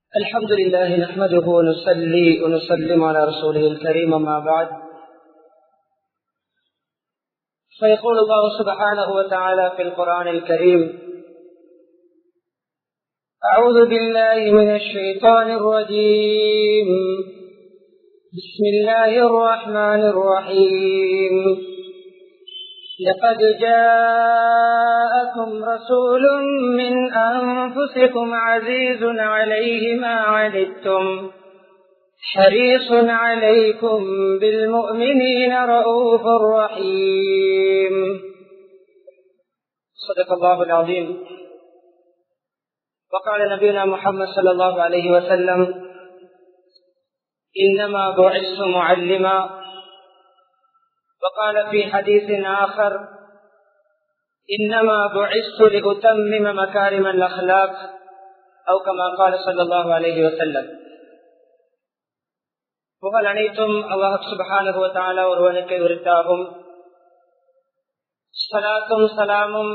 الحمد لله نحمده ونصلي ونسلم على رسوله الكريم ما بعد فيقول الله سبحانه وتعالى في القرآن الكريم أعوذ بالله من الشيطان الرجيم بسم الله الرحمن الرحيم لقد جاءكم رسول من أنفسكم عزيز عليه ما عنتم حريص عليكم بالمؤمنين رؤوف رحيم صدق الله العظيم وقال نبينا محمد صلى الله عليه وسلم إنما بعثت معلما وقال في حديث آخر إنما بعثت لأتمم مكارم الأخلاق أو كما قال صلى الله عليه وسلم புகழ் அனைத்தும் அல்லாஹ் சுபஹானுவத்தால ஒருவனுக்கு உரித்தாகும் சலாத்தும் சலாமும்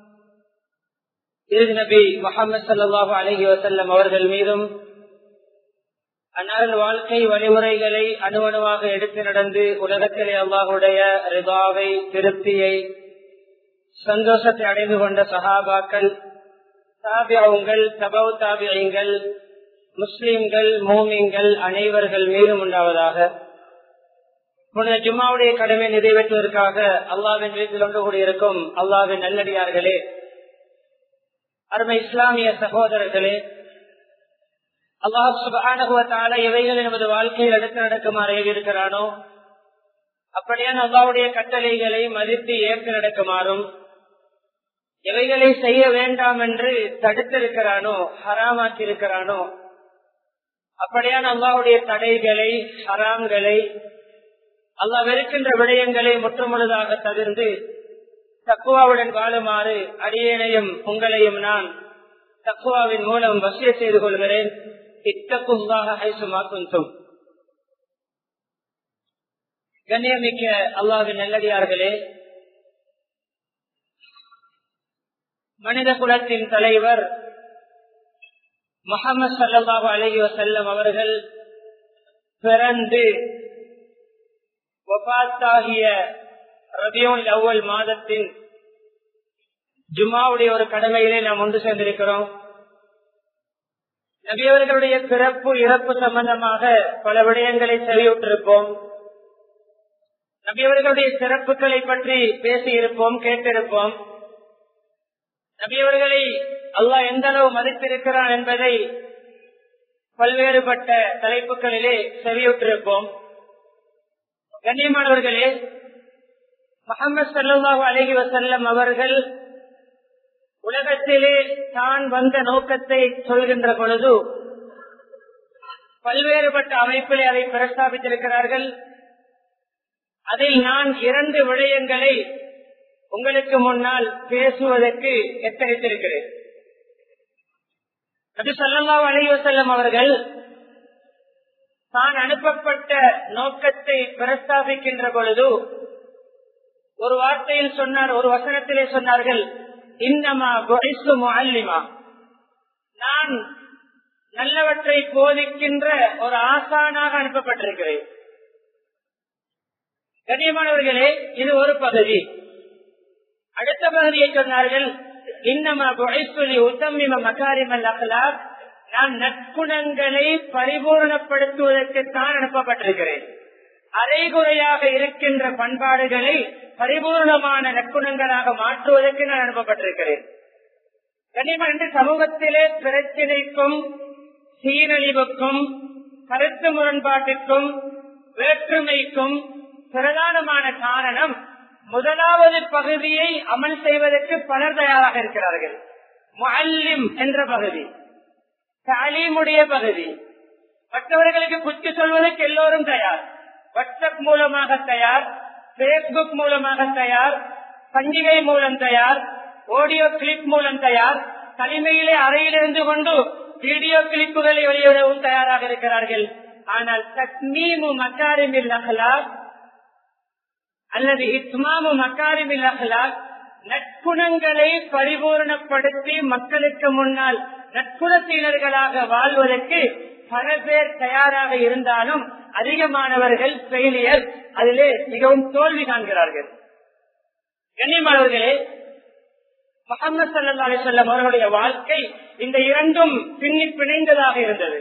இறுதி நபி முகமது சல்லாஹூ அலஹி வசல்லம் அவர்கள் மீதும் அன்னாரின் வாழ்க்கை வழிமுறைகளை அணுவணுவாக எடுத்து நடந்து உலகத்திலே அல்லாஹுடைய ரிதாவை திருப்தியை சந்தோஷத்தை அடைந்து கொண்ட சஹாபாக்கள் தாபியாவுங்கள் தபவு தாபியங்கள் முஸ்லிம்கள் மோமிங்கள் அனைவர்கள் மீதும் உண்டாவதாக முன்ன ஜும்மாவுடைய கடமை நிறைவேற்றுவதற்காக அல்லாவின் வீட்டில் ஒன்று கூடியிருக்கும் அல்லாவின் நல்லடியார்களே அருமை இஸ்லாமிய சகோதரர்களே அல்லாஹ் சுபானுவத்தால இவைகள் நமது வாழ்க்கையில் எடுத்து நடக்குமாறு இருக்கிறானோ அப்படியான அல்லாவுடைய கட்டளைகளை மதித்து ஏற்று நடக்குமாறும் எவைகளை செய்ய வேண்டாம் என்று தடுத்திருக்கிறானோ ஹராமாக்கி இருக்கிறானோ அப்படியான அல்லாவுடைய தடைகளை ஹராம்களை அல்லா வெறுக்கின்ற விடயங்களை முற்றுமுழுதாக தவிர்த்து தக்குவாவுடன் வாழுமாறு அடியேனையும் உங்களையும் நான் தக்குவாவின் மூலம் வசிய செய்து கொள்கிறேன் இத்தக்குவாக ஐசுமாக்கும் கண்ணியமிக்க அல்லாவின் நல்லடியார்களே மனித குலத்தின் தலைவர் முகமது சல்லாஹு அலஹி வசல்லம் அவர்கள் பிறந்து ஒபாத்தாகிய ரபியோன் அவ்வல் மாதத்தின் ஜுமாவுடைய ஒரு கடமையிலே நாம் ஒன்று சேர்ந்திருக்கிறோம் நபியவர்களுடைய பிறப்பு இறப்பு சம்பந்தமாக பல விடயங்களை செவியுற்றிருப்போம் நபியவர்களுடைய சிறப்புகளை பற்றி பேசியிருப்போம் கேட்டிருப்போம் நபியவர்களை அல்லாஹ் எந்த அளவு மதித்திருக்கிறான் என்பதை பல்வேறுபட்ட தலைப்புகளிலே செவியுற்றிருப்போம் கண்ணியமானவர்களே முகமது சல்லாஹூ அலஹி வசல்லம் அவர்கள் உலகத்திலே தான் வந்த நோக்கத்தை சொல்கின்ற பொழுது பல்வேறுபட்ட அமைப்பிலே அதை பிரஸ்தாபித்திருக்கிறார்கள் அதில் நான் இரண்டு விடயங்களை உங்களுக்கு முன்னால் பேசுவதற்கு எச்சரித்திருக்கிறேன் நபி சொல்லா அலைவசல்லம் அவர்கள் தான் அனுப்பப்பட்ட நோக்கத்தை பிரஸ்தாபிக்கின்ற பொழுது ஒரு வார்த்தையில் சொன்னார் ஒரு வசனத்திலே சொன்னார்கள் இன்னமா அல்லிமா நான் நல்லவற்றை போதிக்கின்ற ஒரு ஆசானாக அனுப்பப்பட்டிருக்கிறேன் கண்ணியமானவர்களே இது ஒரு பகுதி அடுத்த பகுதியை சொன்னார்கள் இன்னமா புகைப்புலி உத்தமிம மகாரிமல் அகலாக் நான் நற்குணங்களை பரிபூர்ணப்படுத்துவதற்குத்தான் அனுப்பப்பட்டிருக்கிறேன் அரைகுறையாக இருக்கின்ற பண்பாடுகளை பரிபூர்ணமான நற்குணங்களாக மாற்றுவதற்கு நான் அனுப்பப்பட்டிருக்கிறேன் கனிம என்று சமூகத்திலே பிரச்சினைக்கும் சீரழிவுக்கும் கருத்து முரண்பாட்டிற்கும் வேற்றுமைக்கும் பிரதானமான காரணம் முதலாவது பகுதியை அமல் செய்வதற்கு பலர் தயாராக இருக்கிறார்கள் முல்லிம் என்ற பகுதி தாலீமுடைய பகுதி மற்றவர்களுக்கு புத்தி சொல்வதற்கு எல்லோரும் தயார் வாட்ஸ்அப் மூலமாக தயார் பேஸ்புக் மூலமாக தயார் பண்டிகை மூலம் தயார் ஆடியோ கிளிப் மூலம் தயார் தனிமையிலே அறையிலிருந்து கொண்டு வீடியோ கிளிப்புகளை வெளியிடவும் தயாராக இருக்கிறார்கள் ஆனால் தக்மீமு மக்காரிமில் அகலாக் அல்லது இஸ்மாமு மக்காரிமில் அகலாக் நற்குணங்களை பரிபூர்ணப்படுத்தி மக்களுக்கு முன்னால் நட்புறத்தினர்களாக வாழ்வதற்கு பல பேர் தயாராக இருந்தாலும் அதிகமானவர்கள் ஃபெயிலியர் அதிலே மிகவும் தோல்வி காண்கிறார்கள் கண்ணியமானவர்களே முகமது சல்லா அலிசல்லம் அவர்களுடைய வாழ்க்கை இந்த இரண்டும் பின்னி பிணைந்ததாக இருந்தது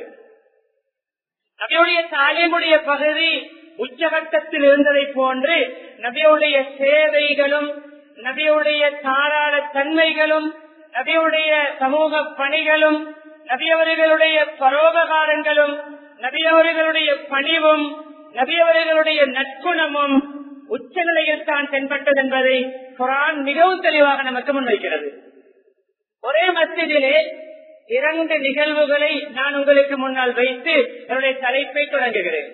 நபியுடைய தாலிமுடைய பகுதி உச்சகட்டத்தில் இருந்ததை போன்று நபியுடைய சேவைகளும் நபியுடைய தாராள தன்மைகளும் நபியுடைய சமூக பணிகளும் நபியவர்களுடைய பரோபகாரங்களும் நபியவர்களுடைய பணிவும் நபியவர்களுடைய நற்குணமும் உச்ச நிலையில் தான் தென்பட்டது என்பதை குரான் மிகவும் தெளிவாக நமக்கு முன்வைக்கிறது ஒரே மஸ்ஜிதிலே இரண்டு நிகழ்வுகளை நான் உங்களுக்கு முன்னால் வைத்து என்னுடைய தலைப்பை தொடங்குகிறேன்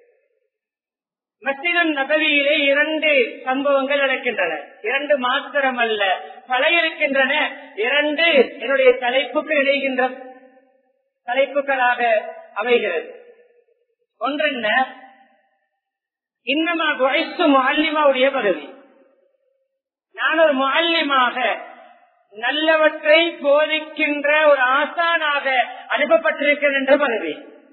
மஸ்ஜிதன் நகவியிலே இரண்டு சம்பவங்கள் நடக்கின்றன இரண்டு மாத்திரம் அல்ல பல இருக்கின்றன இரண்டு என்னுடைய தலைப்புக்கு இணைகின்ற தலைப்புகளாக அமைகிறது ஒன்றென்ன இன்னமா குழைத்து முல்லிமாவுடைய பகுதி நான் ஒரு முல்லிமாக நல்லவற்றை போதிக்கின்ற ஒரு ஆசானாக அனுப்பப்பட்டிருக்கிறேன் என்ற பகுதி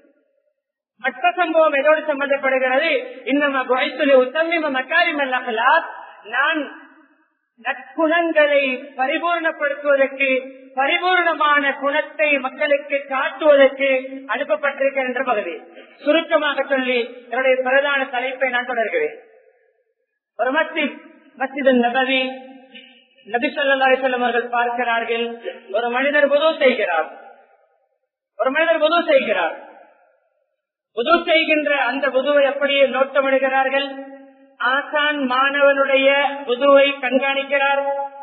மற்ற சம்பவம் எதோடு சம்பந்தப்படுகிறது இன்னும் குழைத்துள்ள உத்தமிம மக்காரிமல்லா நான் நற்குணங்களை பரிபூர்ணப்படுத்துவதற்கு பரிபூர்ணமான குணத்தை மக்களுக்கு காட்டுவதற்கு அனுப்பப்பட்டிருக்கிறேன் என்ற பகுதி சுருக்கமாக சொல்லி என்னுடைய பிரதான தலைப்பை நான் தொடர்கிறேன் ஒரு மஸ்ஜித் மஸ்ஜித் நபவி நபி சொல்லா செல்லம் அவர்கள் பார்க்கிறார்கள் ஒரு மனிதர் புது செய்கிறார் ஒரு மனிதர் புது செய்கிறார் புது செய்கின்ற அந்த புதுவை அப்படியே நோட்டமிடுகிறார்கள் ஆசான் மாணவனுடைய புதுவை கண்காணிக்கிறார்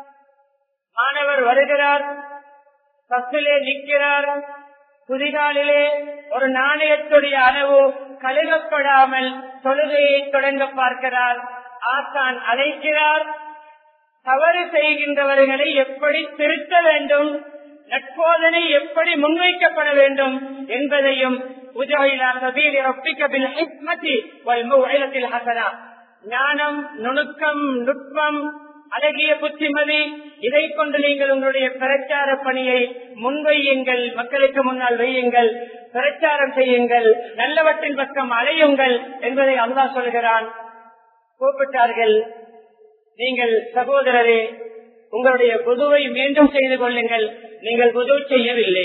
மாணவர் வருகிறார் பஸ்ஸிலே நிற்கிறார் குதிகாலிலே ஒரு நாணயத்துடைய அளவு கழுகப்படாமல் தொழுகையை தொடங்க பார்க்கிறார் ஆசான் அழைக்கிறார் தவறு செய்கின்றவர்களை எப்படி திருத்த வேண்டும் நட்போதனை எப்படி முன்வைக்கப்பட வேண்டும் என்பதையும் ஞானம் நுணுக்கம் நுட்பம் அழகிய புத்திமதி இதை கொண்டு நீங்கள் உங்களுடைய பிரச்சார பணியை முன்வையுங்கள் மக்களுக்கு முன்னால் வையுங்கள் பிரச்சாரம் செய்யுங்கள் நல்லவற்றின் பக்கம் அலையுங்கள் என்பதை அல்லா சொல்கிறான் கூப்பிட்டார்கள் நீங்கள் சகோதரரே உங்களுடைய புதுவை மீண்டும் செய்து கொள்ளுங்கள் நீங்கள் புது செய்யவில்லை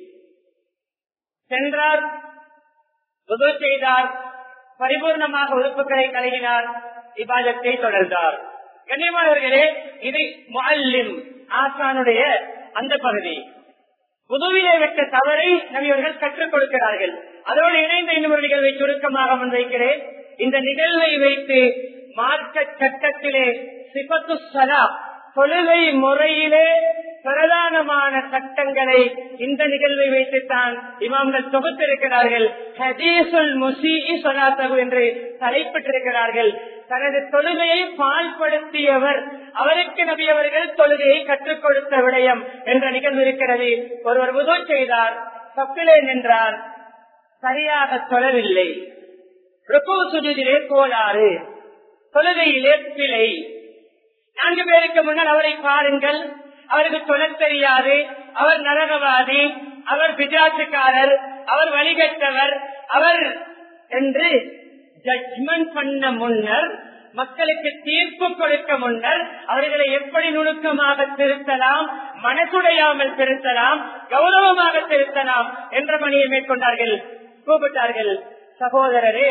சென்றார் புது செய்தார் பரிபூர்ணமாக உறுப்புகளை கழுகினார் இபாதத்தை தொடர்ந்தார் கண்ணியமானவர்களே இது முல்லிம் ஆசானுடைய அந்த பகுதி புதுவிலே விட்ட தவறை நபியவர்கள் கற்றுக் கொடுக்கிறார்கள் அதோடு இணைந்த இன்னொரு நிகழ்வை சுருக்கமாக முன்வைக்கிறேன் இந்த நிகழ்வை வைத்து மார்க்க சட்டத்திலே சிபத்து சலா தொழுகை முறையிலே பிரதானமான சட்டங்களை இந்த நிகழ்வை வைத்துத்தான் இமாம்கள் தொகுத்திருக்கிறார்கள் ஹதீசுல் முசீஇ சொலாத்தகு என்று தலைப்பிட்டிருக்கிறார்கள் தனது தொழுகையை பால்படுத்தியவர் அவருக்கு நபியவர்கள் தொழுகையை கற்றுக் கொடுத்த விடயம் என்ற நிகழ்வு இருக்கிறது ஒருவர் உதவு செய்தார் தப்பிலே நின்றார் சரியாக தொழவில்லை ருப்பு சுஜிதிலே கோளாறு தொழுகையிலே பிழை நான்கு பேருக்கு முன்னால் அவரை பாருங்கள் அவருக்கு சொல்ல தெரியாது அவர் நரகவாதி அவர் பிஜாசுக்காரர் அவர் வழிகட்டவர் அவர் என்று ஜட்மெண்ட் பண்ண முன்னர் மக்களுக்கு தீர்ப்பு கொடுக்க முன்னர் அவர்களை எப்படி நுணுக்கமாக திருத்தலாம் மனசுடையாமல் திருத்தலாம் கௌரவமாக திருத்தலாம் என்ற பணியை மேற்கொண்டார்கள் கூப்பிட்டார்கள் சகோதரரே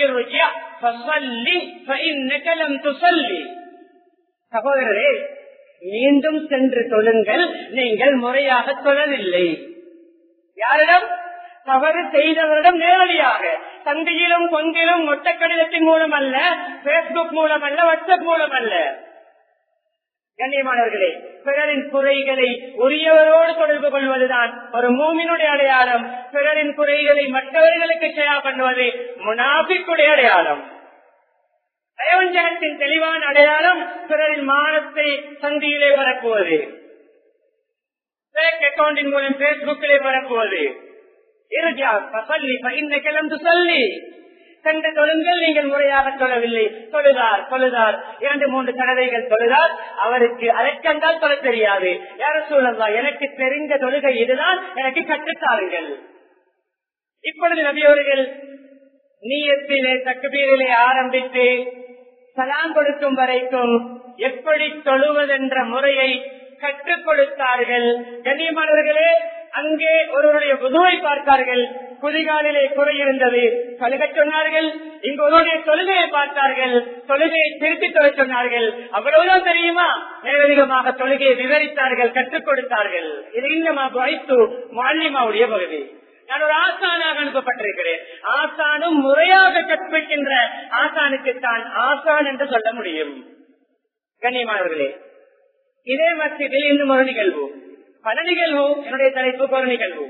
துசல்லி சகோதரரே மீண்டும் சென்று தொழுங்கள் நீங்கள் முறையாக தொழவில்லை யாரிடம் தவறு செய்தவரிடம் நேரடியாக சந்தையிலும் கொங்கிலும் மொத்த கடிதத்தின் மூலம் அல்ல பேஸ்புக் மூலம் அல்ல வாட்ஸ்அப் மூலம் அல்ல கண்ணியமானவர்களே பிறரின் குறைகளை உரியவரோடு தொடர்பு கொள்வதுதான் ஒரு மூமினுடைய அடையாளம் பிறரின் குறைகளை மற்றவர்களுக்கு செயா பண்ணுவது முனாபிக்குடைய அடையாளம் பிரயோஜனத்தின் தெளிவான அடையாளம் பிறரின் மானத்தை சந்தியிலே பரப்புவது பேங்க் அக்கௌண்டின் மூலம் பேஸ்புக்கிலே பரப்புவது சொல்லி சென்று தொழுங்கள் நீங்கள் முறையாக தொழவில்லை தொழுதார் தொழுதார் இரண்டு மூன்று தடவைகள் தொழுதார் அவருக்கு அதற்கென்றால் தொழ தெரியாது யார சூழல்லா எனக்கு தெரிந்த தொழுகை இதுதான் எனக்கு கற்றுத்தாருங்கள் இப்பொழுது நபியவர்கள் நீயத்திலே தக்குபீரிலே ஆரம்பித்து சலாம் கொடுக்கும் வரைக்கும் எப்படி தொழுவதென்ற முறையை கற்றுக் கொடுத்தார்கள் கண்ணியமானவர்களே அங்கே ஒருவருடைய புதுவை பார்த்தார்கள் குதிகாலிலே குறை இருந்தது கழுகச் சொன்னார்கள் இங்கு ஒருவருடைய தொழுகையை பார்த்தார்கள் தொழுகையை திருப்பி தொலை சொன்னார்கள் அவ்வளவுதான் தெரியுமா மேலதிகமாக தொழுகையை விவரித்தார்கள் கற்றுக் கொடுத்தார்கள் இது இன்னமா வைத்து மாலிமாவுடைய பகுதி நான் ஒரு ஆசானாக அனுப்பப்பட்டிருக்கிறேன் ஆசானும் முறையாக கற்பிக்கின்ற ஆசானுக்கு தான் ஆசான் என்று சொல்ல முடியும் கண்ணியமானவர்களே இதே மத்தியில் இன்னும் ஒரு நிகழ்வு பல நிகழ்வு என்னுடைய தலைப்பு ஒரு நிகழ்வு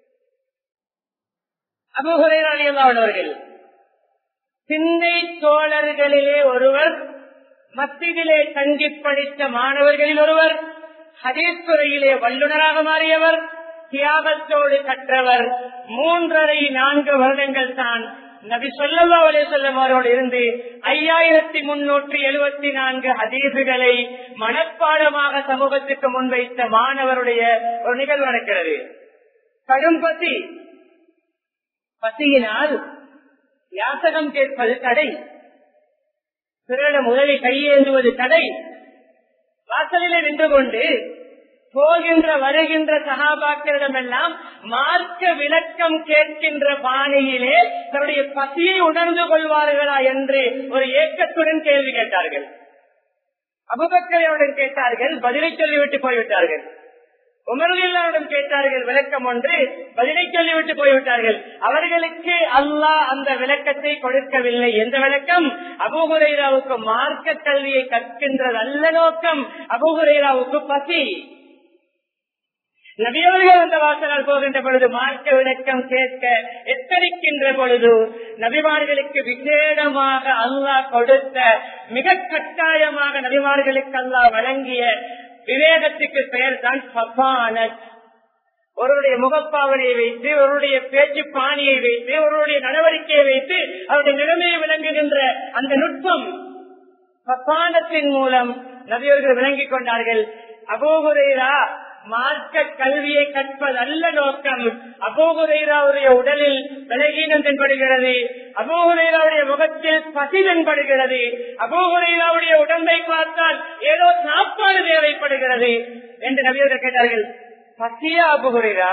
அபுகுரையாளியல்லாவர்கள் சிந்தை தோழர்களிலே ஒருவர் மத்தியிலே தங்கி படித்த மாணவர்களில் ஒருவர் ஹதீஸ்துறையிலே வல்லுநராக மாறியவர் தியாகத்தோடு கற்றவர் மூன்றரை நான்கு வருடங்கள் தான் நபி சொல்லா அலே செல்லம் அவரோடு இருந்து ஐயாயிரத்தி முன்னூற்றி எழுபத்தி நான்கு ஹதீசுகளை மனப்பாடமாக சமூகத்துக்கு முன்வைத்த மாணவருடைய ஒரு நிகழ்வு நடக்கிறது கடும் பசி பசியினால் யாசகம் கேட்பது தடை பிறரிடம் உதவி கையேந்துவது தடை வாசலிலே நின்று கொண்டு போகின்ற வருகின்ற சகாபாக்களிடமெல்லாம் மார்க்க விளக்கம் கேட்கின்ற பாணியிலே தன்னுடைய பசியை உணர்ந்து கொள்வார்களா என்று ஒரு ஏக்கத்துடன் கேள்வி கேட்டார்கள் அபுபக்கரையுடன் கேட்டார்கள் பதிலை சொல்லிவிட்டு போய்விட்டார்கள் உமர்களிடம் கேட்டார்கள் விளக்கம் ஒன்று பதிலை சொல்லிவிட்டு போய்விட்டார்கள் அவர்களுக்கு அல்லாஹ் அந்த விளக்கத்தை கொடுக்கவில்லை எந்த விளக்கம் அபுகுரைராவுக்கு மார்க்க கல்வியை கற்கின்றது அல்ல நோக்கம் அபுகுரைராவுக்கு பசி நபியவர்கள் அந்த வாசலால் போகின்ற பொழுது மார்க்க விளக்கம் கேட்க எத்தரிக்கின்ற பொழுது நபிமார்களுக்கு விசேடமாக அல்லாஹ் கொடுத்த மிக கட்டாயமாக நபிமார்களுக்கு அல்லாஹ் வழங்கிய விவேகத்துக்கு பெயர் தான் சபானத் ஒருவருடைய முகப்பாவனையை வைத்து ஒருவருடைய பேச்சு பாணியை வைத்து ஒருவருடைய நடவடிக்கையை வைத்து அவருடைய நிலைமையை விளங்குகின்ற அந்த நுட்பம் சப்பானத்தின் மூலம் நபியவர்கள் விளங்கிக் கொண்டார்கள் அபோகுரேரா மார்க்க கல்வியை கற்பது அல்ல நோக்கம் அபோகுரைராவுடைய உடலில் விலகீனம் தென்படுகிறது அபோகுரைராவுடைய முகத்தில் பசி தென்படுகிறது அபோகுரைராவுடைய உடம்பை பார்த்தால் ஏதோ சாப்பாடு தேவைப்படுகிறது என்று நபியர்கள் கேட்டார்கள் பசியா அபுகுரைரா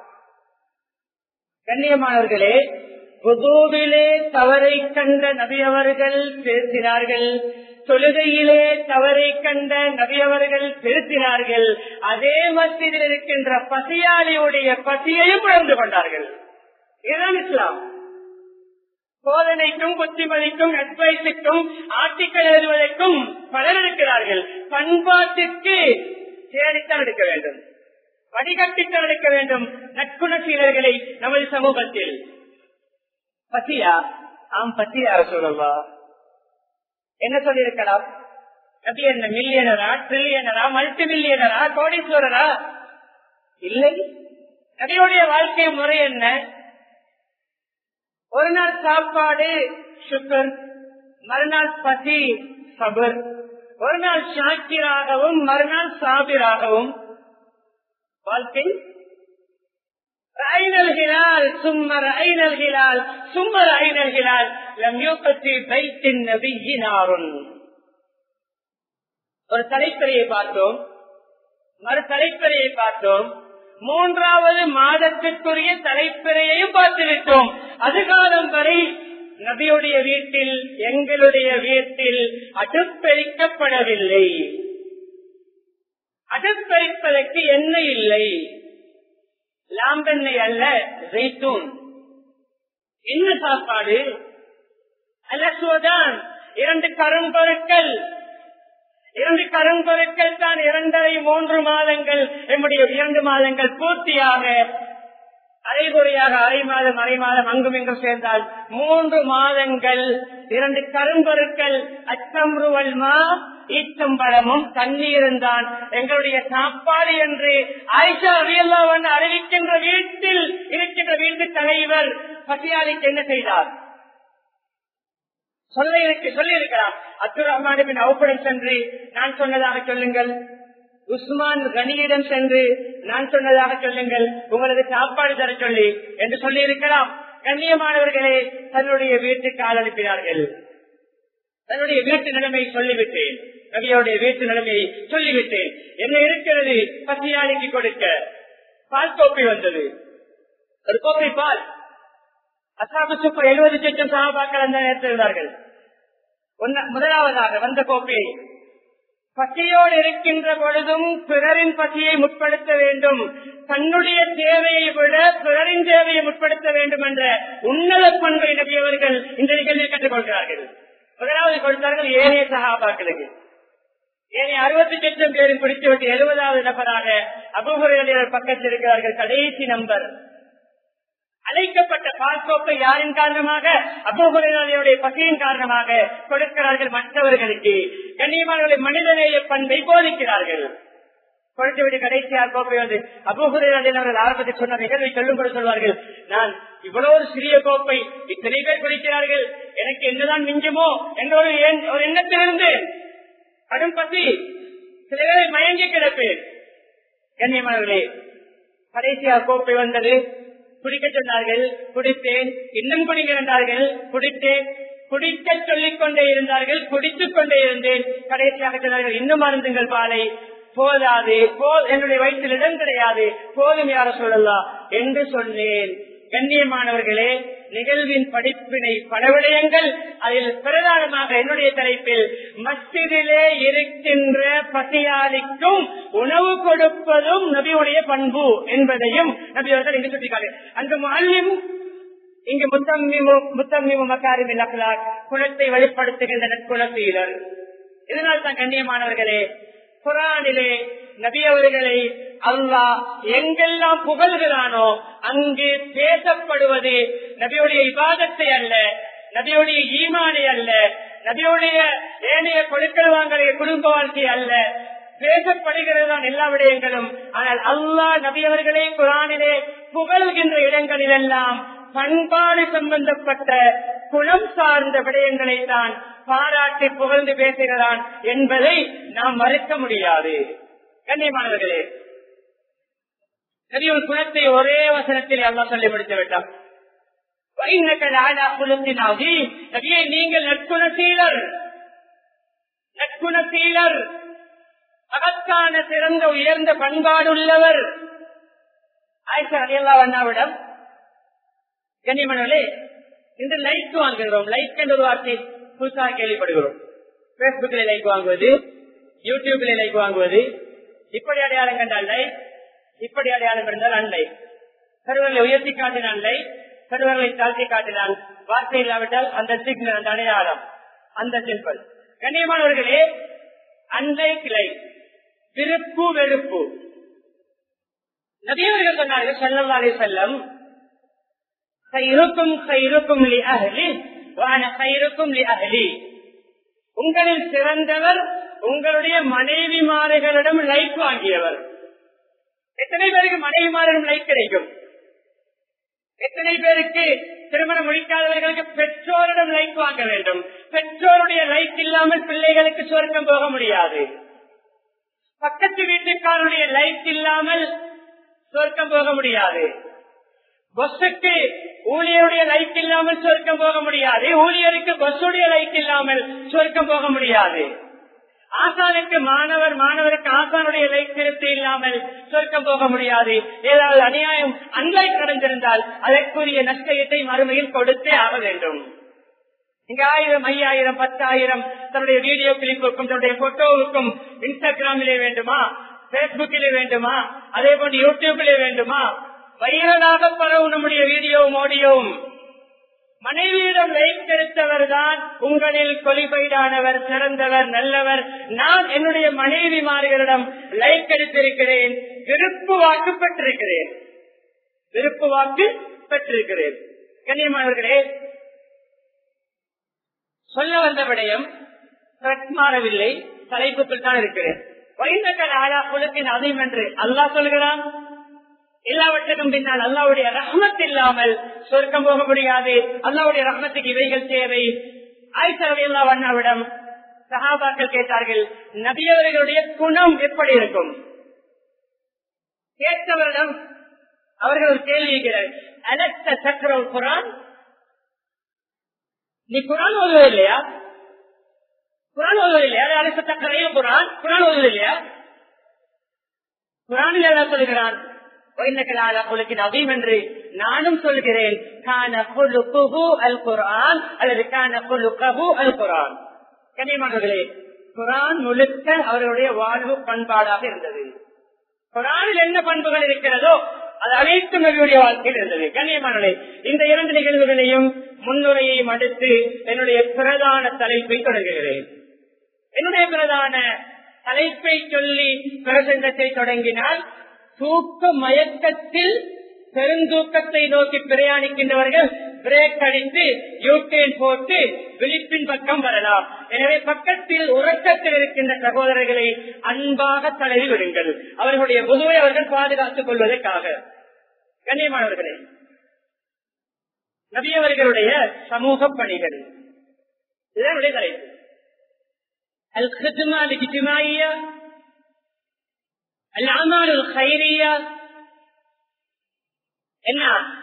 கண்ணியமானவர்களே புதூவிலே தவறை கண்ட நபி அவர்கள் பேசினார்கள் தொழுகையிலே தவறை கண்ட நபி அவர்கள் பேசினார்கள் அதே மத்தியில் இருக்கின்ற பசியாளியுடைய பசியையும் உணர்ந்து கொண்டார்கள் இதுதான் இஸ்லாம் சோதனைக்கும் புத்திமதிக்கும் அட்வைஸுக்கும் ஆர்டிக்கல் எழுதுவதற்கும் பலர் இருக்கிறார்கள் பண்பாட்டுக்கு தேடித்தான் எடுக்க வேண்டும் வடிகட்டித்தான் எடுக்க வேண்டும் நட்புணர்ச்சியர்களை நமது சமூகத்தில் பசியா ஆம் பசியா சொல்லவா என்ன சொல்லியிருக்கலாம் நபி என்ன மில்லியனரா ட்ரில்லியனரா மல்டி மில்லியனரா கோடீஸ்வரரா இல்லை நபியுடைய வாழ்க்கை முறை என்ன ஒரு நாள் சாப்பாடு சுகர் மறுநாள் பசி சபர் ஒரு நாள் ஷாக்கிராகவும் மறுநாள் சாபிராகவும் வாழ்க்கை رأينا الهلال ثم رأينا الهلال ثم رأينا الهلال لم يوقف في بيت النبي نار ஒரு தலைப்பறையை பார்த்தோம் மறு தலைப்பறையை பார்த்தோம் மூன்றாவது மாதத்திற்குரிய தலைப்பிறையையும் பார்த்துவிட்டோம் அதுகாலம் வரை நபியுடைய வீட்டில் எங்களுடைய வீட்டில் அடுப்பெரிக்கப்படவில்லை அடுப்பெரிப்பதற்கு என்ன இல்லை லாம்பெண்ணெய் அல்ல ஜெய்தூன் என்ன சாப்பாடு அலசுவதான் இரண்டு கரும்பொருட்கள் இரண்டு கரும்பொருட்கள் தான் இரண்டரை மூன்று மாதங்கள் நம்முடைய இரண்டு மாதங்கள் பூர்த்தியாக அரைகுறையாக அரை மாதம் அரை மாதம் அங்கும் இங்கும் சேர்ந்தால் மூன்று மாதங்கள் இரண்டு கரும்பொருட்கள் அச்சம்ருவல்மா ஈச்சம்பழமும் தண்ணீரும் தான் எங்களுடைய சாப்பாடு என்று ஆயிஷா அவியல்லாவன் அறிவிக்கின்ற வீட்டில் இருக்கின்ற வீட்டு தலைவர் பசியாளிக்கு என்ன செய்தார் சொல்ல இருக்கு சொல்லி இருக்கலாம் அப்துல் ரஹ்மான் அவுப்புடன் சென்று நான் சொன்னதாக சொல்லுங்கள் உஸ்மான் கனியிடம் சென்று நான் சொன்னதாக சொல்லுங்கள் உங்களது சாப்பாடு தர சொல்லி என்று சொல்லி இருக்கலாம் கண்ணியமானவர்களே தன்னுடைய வீட்டுக்கு ஆள் அனுப்பினார்கள் தன்னுடைய வீட்டு நிலைமையை சொல்லிவிட்டேன் நபியோடைய வீட்டு நிலைமையை சொல்லிவிட்டேன் என்ன இருக்கிறது பசியாளிக்கு கொடுக்க பால் கோப்பை வந்தது ஒரு கோப்பை பால் அசாபு சுப்பர் எழுபது லட்சம் சகாபாக்கள் அந்த நேரத்தில் இருந்தார்கள் முதலாவதாக வந்த கோப்பையை பசியோடு இருக்கின்ற பொழுதும் பிறரின் பசியை முற்படுத்த வேண்டும் தன்னுடைய தேவையை விட பிறரின் தேவையை முற்படுத்த வேண்டும் என்ற உன்னத பண்பை நபியவர்கள் இந்த நிகழ்ச்சியை கற்றுக்கொள்கிறார்கள் முதலாவது கொடுத்தார்கள் ஏனைய சகாபாக்களுக்கு ஏனைய அறுபத்தி லட்சம் பேரும் பிடித்துவிட்டு எழுபதாவது நபராக அபுகுரையர் பக்கத்தில் இருக்கிறார்கள் கடைசி நம்பர் அழைக்கப்பட்ட பாஸ்போர்ட்டை யாரின் காரணமாக அபுகுரையுடைய பசியின் காரணமாக கொடுக்கிறார்கள் மற்றவர்களுக்கு கண்ணியமானவர்களை மனிதநேய பண்பை போதிக்கிறார்கள் கொடுத்துவிட்டு கடைசியார் கோப்பை வந்து அபுகுரையர்கள் ஆரம்பத்தில் சொன்ன நிகழ்வை சொல்லும் கூட சொல்வார்கள் நான் இவ்வளவு ஒரு சிறிய கோப்பை இத்தனை பேர் குடிக்கிறார்கள் எனக்கு என்னதான் மிஞ்சுமோ என்ற ஒரு ஒரு எண்ணத்திலிருந்து கடும் பசி சில பேரை மயங்கி கிடப்பேன் கண்ணியமானவர்களே கடைசியாக கோப்பை வந்தது குடிக்க சொன்னார்கள் குடித்தேன் இன்னும் குடிக்கிறார்கள் குடித்தேன் குடிக்க சொல்லிக் கொண்டே இருந்தார்கள் குடித்துக் கொண்டே இருந்தேன் கடைசியாக சொன்னார்கள் இன்னும் அருந்துங்கள் பாலை போதாது போ என்னுடைய வயிற்றில் இடம் கிடையாது போதும் யார சொல்லலாம் என்று சொன்னேன் கண்ணியமானவர்களே நிகழ்வின் படிப்பினை பல விடயங்கள் அதில் பிரதானமாக என்னுடைய தலைப்பில் மஸ்ஜிதிலே இருக்கின்ற பசியாளிக்கும் உணவு கொடுப்பதும் நபியுடைய பண்பு என்பதையும் நபி அவர்கள் இங்கு சுட்டிக்காரு அந்த மாலிம் இங்கு முத்தம்மிமு முத்தம்மிமு மக்காரிமில் அக்லாக் குணத்தை வெளிப்படுத்துகின்ற நற்குணசீலர் இதனால் தான் கண்ணியமானவர்களே குரானிலே நபி அவர்களை அல்லாஹ் எங்கெல்லாம் புகழ்கிறானோ அங்கு பேசப்படுவது நபியுடைய விவாதத்தை அல்ல நபியுடைய ஈமானை அல்ல நபியுடைய ஏனைய கொடுக்கல் வாங்கலைய குடும்ப வாழ்க்கை அல்ல பேசப்படுகிறது தான் எல்லா விடயங்களும் ஆனால் அல்லாஹ் நபி அவர்களே குரானிலே புகழ்கின்ற இடங்களிலெல்லாம் பண்பாடு சம்பந்தப்பட்ட குணம் சார்ந்த விடயங்களை தான் பாராட்டி புகழ்ந்து பேசுகிறான் என்பதை நாம் மறுக்க முடியாது கண்ணியமானவர்களே நபியுள் குணத்தை ஒரே வசனத்தில் அல்லா சொல்லி முடித்து விட்டான் நீங்கள் நற்குணசீலர் நற்குணசீலர் அகத்தான சிறந்த உயர்ந்த பண்பாடுள்ளவர் ஆயிஷா அலியல்லா அண்ணாவிடம் கண்ணியமனே இன்று லைக் வாங்குகிறோம் லைக் என்ற ஒரு வார்த்தை புதுசாக கேள்விப்படுகிறோம் பேஸ்புக்கில் லைக் வாங்குவது யூடியூபில் லைக் வாங்குவது இப்படி அடையாளம் கண்டால் லைக் இப்படி அடையாளம் இருந்தால் அன்லை சர்வர்களை உயர்த்தி காட்டினான் லைக் சர்வர்களை தாழ்த்தி காட்டினான் வார்த்தை இல்லாவிட்டால் அந்த சிக்னல் அந்த அடையாளம் அந்த சிம்பிள் கண்ணியமானவர்களே அன்லைக் லைக் விருப்பு வெறுப்பு நபியவர்கள் சொன்னார்கள் செல்லம் அலி செல்லம் இருக்கும் இருக்கும் அகலி இருக்கும் அகலி உங்களில் சிறந்தவர் உங்களுடைய மனைவிமார்களிடம் லைக் வாங்கியவர் எத்தனை பேருக்கு மனைவிமாரிடம் லைக் கிடைக்கும் எத்தனை பேருக்கு திருமணம் முடிக்காதவர்களுக்கு பெற்றோரிடம் லைக் வாங்க வேண்டும் பெற்றோருடைய லைக் இல்லாமல் பிள்ளைகளுக்கு சொர்க்கம் போக முடியாது பக்கத்து வீட்டுக்காரருடைய லைக் இல்லாமல் சொர்க்கம் போக முடியாது பஸ்ஸுக்கு ஊழியருடைய லைக் இல்லாமல் சொர்க்கம் போக முடியாது ஊழியருக்கு பஸ்ஸுடைய லைக் இல்லாமல் சொர்க்கம் போக முடியாது ஆசானுக்கு மாணவர் மாணவருக்கு ஆசானுடைய லைக் திருப்தி இல்லாமல் சொர்க்கம் போக முடியாது ஏதாவது அநியாயம் அன்லைக் நடந்திருந்தால் அதற்குரிய நஷ்டத்தை மறுமையில் கொடுத்தே ஆக வேண்டும் இங்க ஆயிரம் ஐயாயிரம் பத்தாயிரம் தன்னுடைய வீடியோ கிளிப்புக்கும் தன்னுடைய போட்டோவுக்கும் இன்ஸ்டாகிராமிலே வேண்டுமா பேஸ்புக்கிலே வேண்டுமா அதே போன்று யூடியூபிலே வேண்டுமா வைரலாக பரவும் நம்முடைய வீடியோவும் ஆடியோவும் மனைவியிடம் வைத்திருத்தவர் தான் உங்களில் கொலிபைடானவர் சிறந்தவர் நல்லவர் நான் என்னுடைய மனைவிமார்களிடம் லைக் எடுத்திருக்கிறேன் விருப்பு வாக்கு பெற்றிருக்கிறேன் விருப்பு வாக்கு பெற்றிருக்கிறேன் கண்ணியமானவர்களே சொல்ல வந்த விடயம் மாறவில்லை தலைப்புக்குள் தான் இருக்கிறேன் வைந்தங்கள் ஆளா குலத்தின் அதையும் என்று அல்லாஹ் சொல்கிறான் எல்லாவற்றுக்கும் பின்னால் அல்லாவுடைய ரஹ்மத் இல்லாமல் சொர்க்கம் போக முடியாது அல்லாவுடைய ரஹ்மத்துக்கு இவைகள் தேவை ஆயிஷா வண்ணாவிடம் சகாபாக்கள் கேட்டார்கள் நபியவர்களுடைய குணம் எப்படி இருக்கும் கேட்டவரிடம் அவர்கள் ஒரு கேள்வி கேட்கிறார் அலத்த சக்கரம் குரான் நீ குரான் ஓதுவது இல்லையா குரான் ஓதுவது இல்லையா அலத்த சக்கரையும் குரான் குரான் ஓதுவது இல்லையா குரானில் என்ன சொல்கிறான் நவீம் என்று நானும் சொல்கிறேன் கான குலுகுஹு அல் குரான் அல்லது கான குலுகஹு அல் குரான் கனிமர்களே குரான் முழுக்க அவர்களுடைய வாழ்வு பண்பாடாக இருந்தது குரானில் என்ன பண்புகள் இருக்கிறதோ அது அனைத்தும் நபியுடைய வாழ்க்கையில் இருந்தது கண்ணியமானே இந்த இரண்டு நிகழ்வுகளையும் முன்னுரையையும் அடுத்து என்னுடைய பிரதான தலைப்பை தொடங்குகிறேன் என்னுடைய பிரதான தலைப்பை சொல்லி பிரசங்கத்தை தொடங்கினால் தூக்க மயக்கத்தில் பெருந்தூக்கத்தை நோக்கி பிரயாணிக்கின்றவர்கள் பிரேக் அடித்து யூட்டேன் போட்டு விழிப்பின் பக்கம் வரலாம் எனவே பக்கத்தில் உறக்கத்தில் இருக்கின்ற சகோதரர்களை அன்பாக தடவி விடுங்கள் அவர்களுடைய பொதுவை அவர்கள் பாதுகாத்துக் கொள்வதற்காக கண்ணியமானவர்களே நபியவர்களுடைய சமூக பணிகள் இதனுடைய தலைப்பு அல் ஹித்மா லிஜிமாயியா الأعمال الخيرية என்ன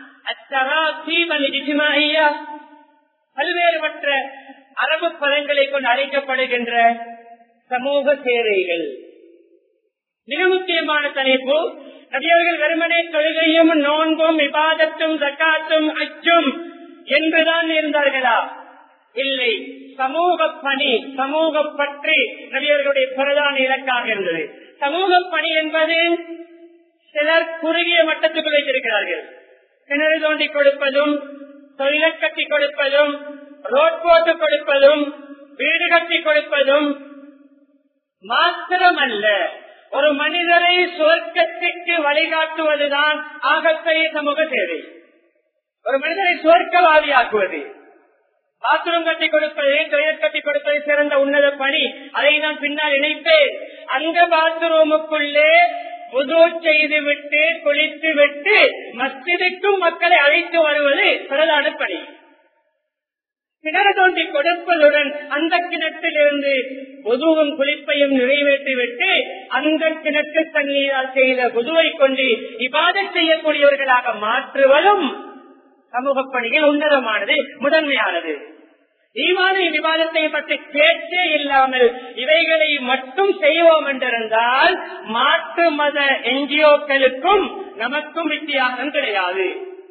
அத்தராசீம பல்வேறுபட்ட அரபு பதங்களை கொண்டு அழைக்கப்படுகின்ற சமூக சேவைகள் மிக முக்கியமான தலைப்பு நபியவர்கள் வெறுமனே தொழுகையும் நோன்பும் விவாதத்தும் ஜக்காத்தும் அச்சும் என்றுதான் இருந்தார்களா இல்லை சமூக பணி சமூக பற்றி நபியர்களுடைய பிரதான இலக்காக இருந்தது சமூக பணி என்பது சிலர் குறுகிய மட்டத்துக்குள் வைத்திருக்கிறார்கள் கிணறு தோண்டி கொடுப்பதும் தொழில் கட்டி கொடுப்பதும் ரோட் போட்டு கொடுப்பதும் வீடு கட்டி கொடுப்பதும் மாத்திரமல்ல ஒரு மனிதரை சுவர்க்கத்திற்கு வழிகாட்டுவதுதான் ஆகப்பெரிய சமூக சேவை ஒரு மனிதரை சுவர்க்கவாதியாக்குவது பாத்ரூம் கட்டி கொடுப்பது தொழில் கட்டி கொடுப்பது சிறந்த உன்னத பணி அதை நான் பின்னால் இணைப்பேன் அந்த பாத்ரூமுக்குள்ளே புது செய்து விட்டு குளித்து விட்டு மஸ்ஜிதுக்கும் மக்களை அழைத்து வருவது பிரதான பணி கிணறு தோண்டி கொடுப்பதுடன் அந்த கிணற்றிலிருந்து பொதுவும் குளிப்பையும் நிறைவேற்றிவிட்டு அந்த கிணற்று தண்ணீரால் செய்த பொதுவை கொண்டு இவ்வாத செய்யக்கூடியவர்களாக மாற்றுவதும் சமூக பணிகள் உன்னதமானது முதன்மையானது ஈமான விவாதத்தை பற்றி பேச்சே இல்லாமல் இவைகளை மட்டும் செய்வோம் என்றிருந்தால் மாற்று மத என்ஜிஓக்களுக்கும் நமக்கும் வித்தியாசம் கிடையாது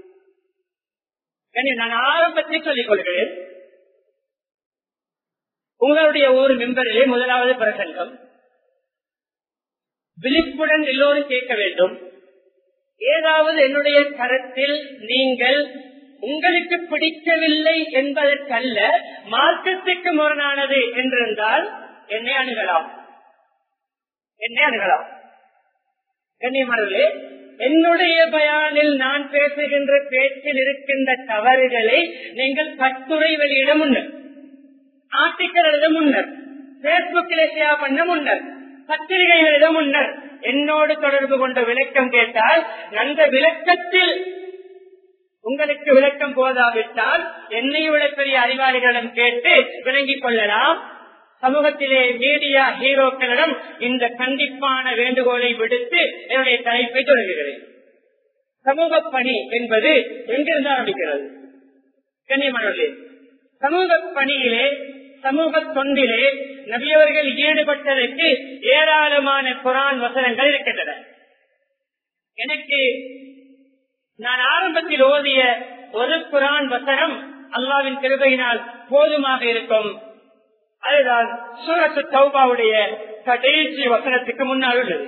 நான் ஆரம்பத்தை சொல்லிக் கொள்கிறேன் உங்களுடைய ஊர் மெம்பரிலே முதலாவது பிரசங்கம் விழிப்புடன் எல்லோரும் கேட்க வேண்டும் ஏதாவது என்னுடைய கருத்தில் நீங்கள் உங்களுக்கு பிடிக்கவில்லை என்பதற்கல்ல மார்க்கத்துக்கு முரணானது என்றிருந்தால் என்னை அணுகலாம் என்னை அணுகலாம் கண்ணியமானவர்களே என்னுடைய பயானில் நான் பேசுகின்ற பேச்சில் இருக்கின்ற தவறுகளை நீங்கள் கட்டுரை வெளியிட முன்னர் ஆர்டிக்கல் எழுத முன்னர் பேஸ்புக்கில் ஷேர் பண்ண முன்னர் பத்திரிகை எழுத முன்னர் என்னோடு தொடர்பு கொண்ட விளக்கம் கேட்டால் அந்த விளக்கத்தில் உங்களுக்கு விளக்கம் போதாவிட்டால் என்னை விட பெரிய அறிவாளிகளிடம் கேட்டு விளங்கிக் கொள்ளலாம் சமூகத்திலே மீடியா ஹீரோக்களிடம் இந்த கண்டிப்பான வேண்டுகோளை விடுத்து என்னுடைய தலைப்பை தொடங்குகிறேன் சமூக பணி என்பது எங்கிருந்து ஆரம்பிக்கிறது கண்ணியமானவர்களே சமூக பணியிலே சமூக தொண்டிலே நபியவர்கள் ஈடுபட்டதற்கு ஏராளமான குரான் வசனங்கள் இருக்கின்றன எனக்கு நான் ஆரம்பத்தில் ஓதிய ஒரு குரான் வசனம் அல்லாவின் கிருபையினால் போதுமாக இருக்கும் அதுதான் சூரத்து தௌபாவுடைய கடைசி வசனத்துக்கு முன்னால் உள்ளது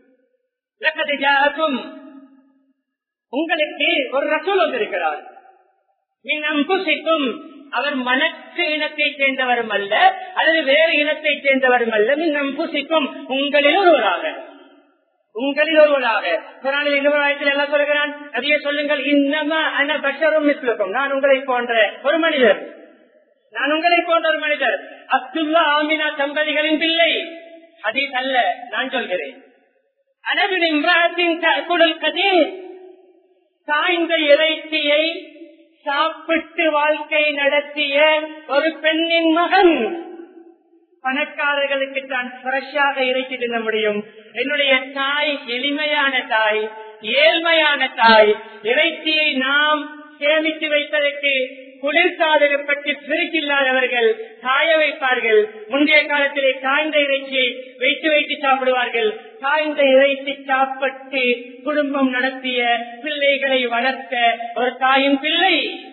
உங்களுக்கு ஒரு ரசூல் வந்திருக்கிறார் அவர் மனக்கு இனத்தை சேர்ந்தவரும் அல்ல அல்லது வேறு இனத்தை சேர்ந்தவரும் அல்ல மின்னம் புசிக்கும் உங்களில் ஒருவராக உங்களில் ஒருவராக குரானில் இன்னொரு ஆயத்தில் எல்லாம் சொல்கிறான் அதையே சொல்லுங்கள் இன்னமா அன பஷரும் மிஸ்லுக்கும் நான் உங்களை போன்ற ஒரு மனிதர் நான் உங்களை போன்ற ஒரு மனிதர் அப்துல்லா ஆமினா தம்பதிகளின் பிள்ளை அதை அல்ல நான் சொல்கிறேன் அனவின் இம்ராத்தின் குடல் கதீர் சாய்ந்த இறைச்சியை சாப்பிட்டு வாழ்க்கை நடத்திய ஒரு பெண்ணின் மகன் பணக்காரர்களுக்கு தான் ஃப்ரெஷ்ஷாக இறைச்சி தின்ன முடியும் என்னுடைய தாய் எளிமையான தாய் ஏழ்மையான தாய் இறைச்சியை நாம் சேமித்து வைப்பதற்கு குளிர்சாதகப்பட்டு பிரிக்கில்லாதவர்கள் காய வைப்பார்கள் முந்தைய காலத்திலே காய்ந்த இறைச்சியை வைத்து வைத்து சாப்பிடுவார்கள் காய்ந்த இறைச்சி சாப்பிட்டு குடும்பம் நடத்திய பிள்ளைகளை வளர்த்த ஒரு தாயும் பிள்ளை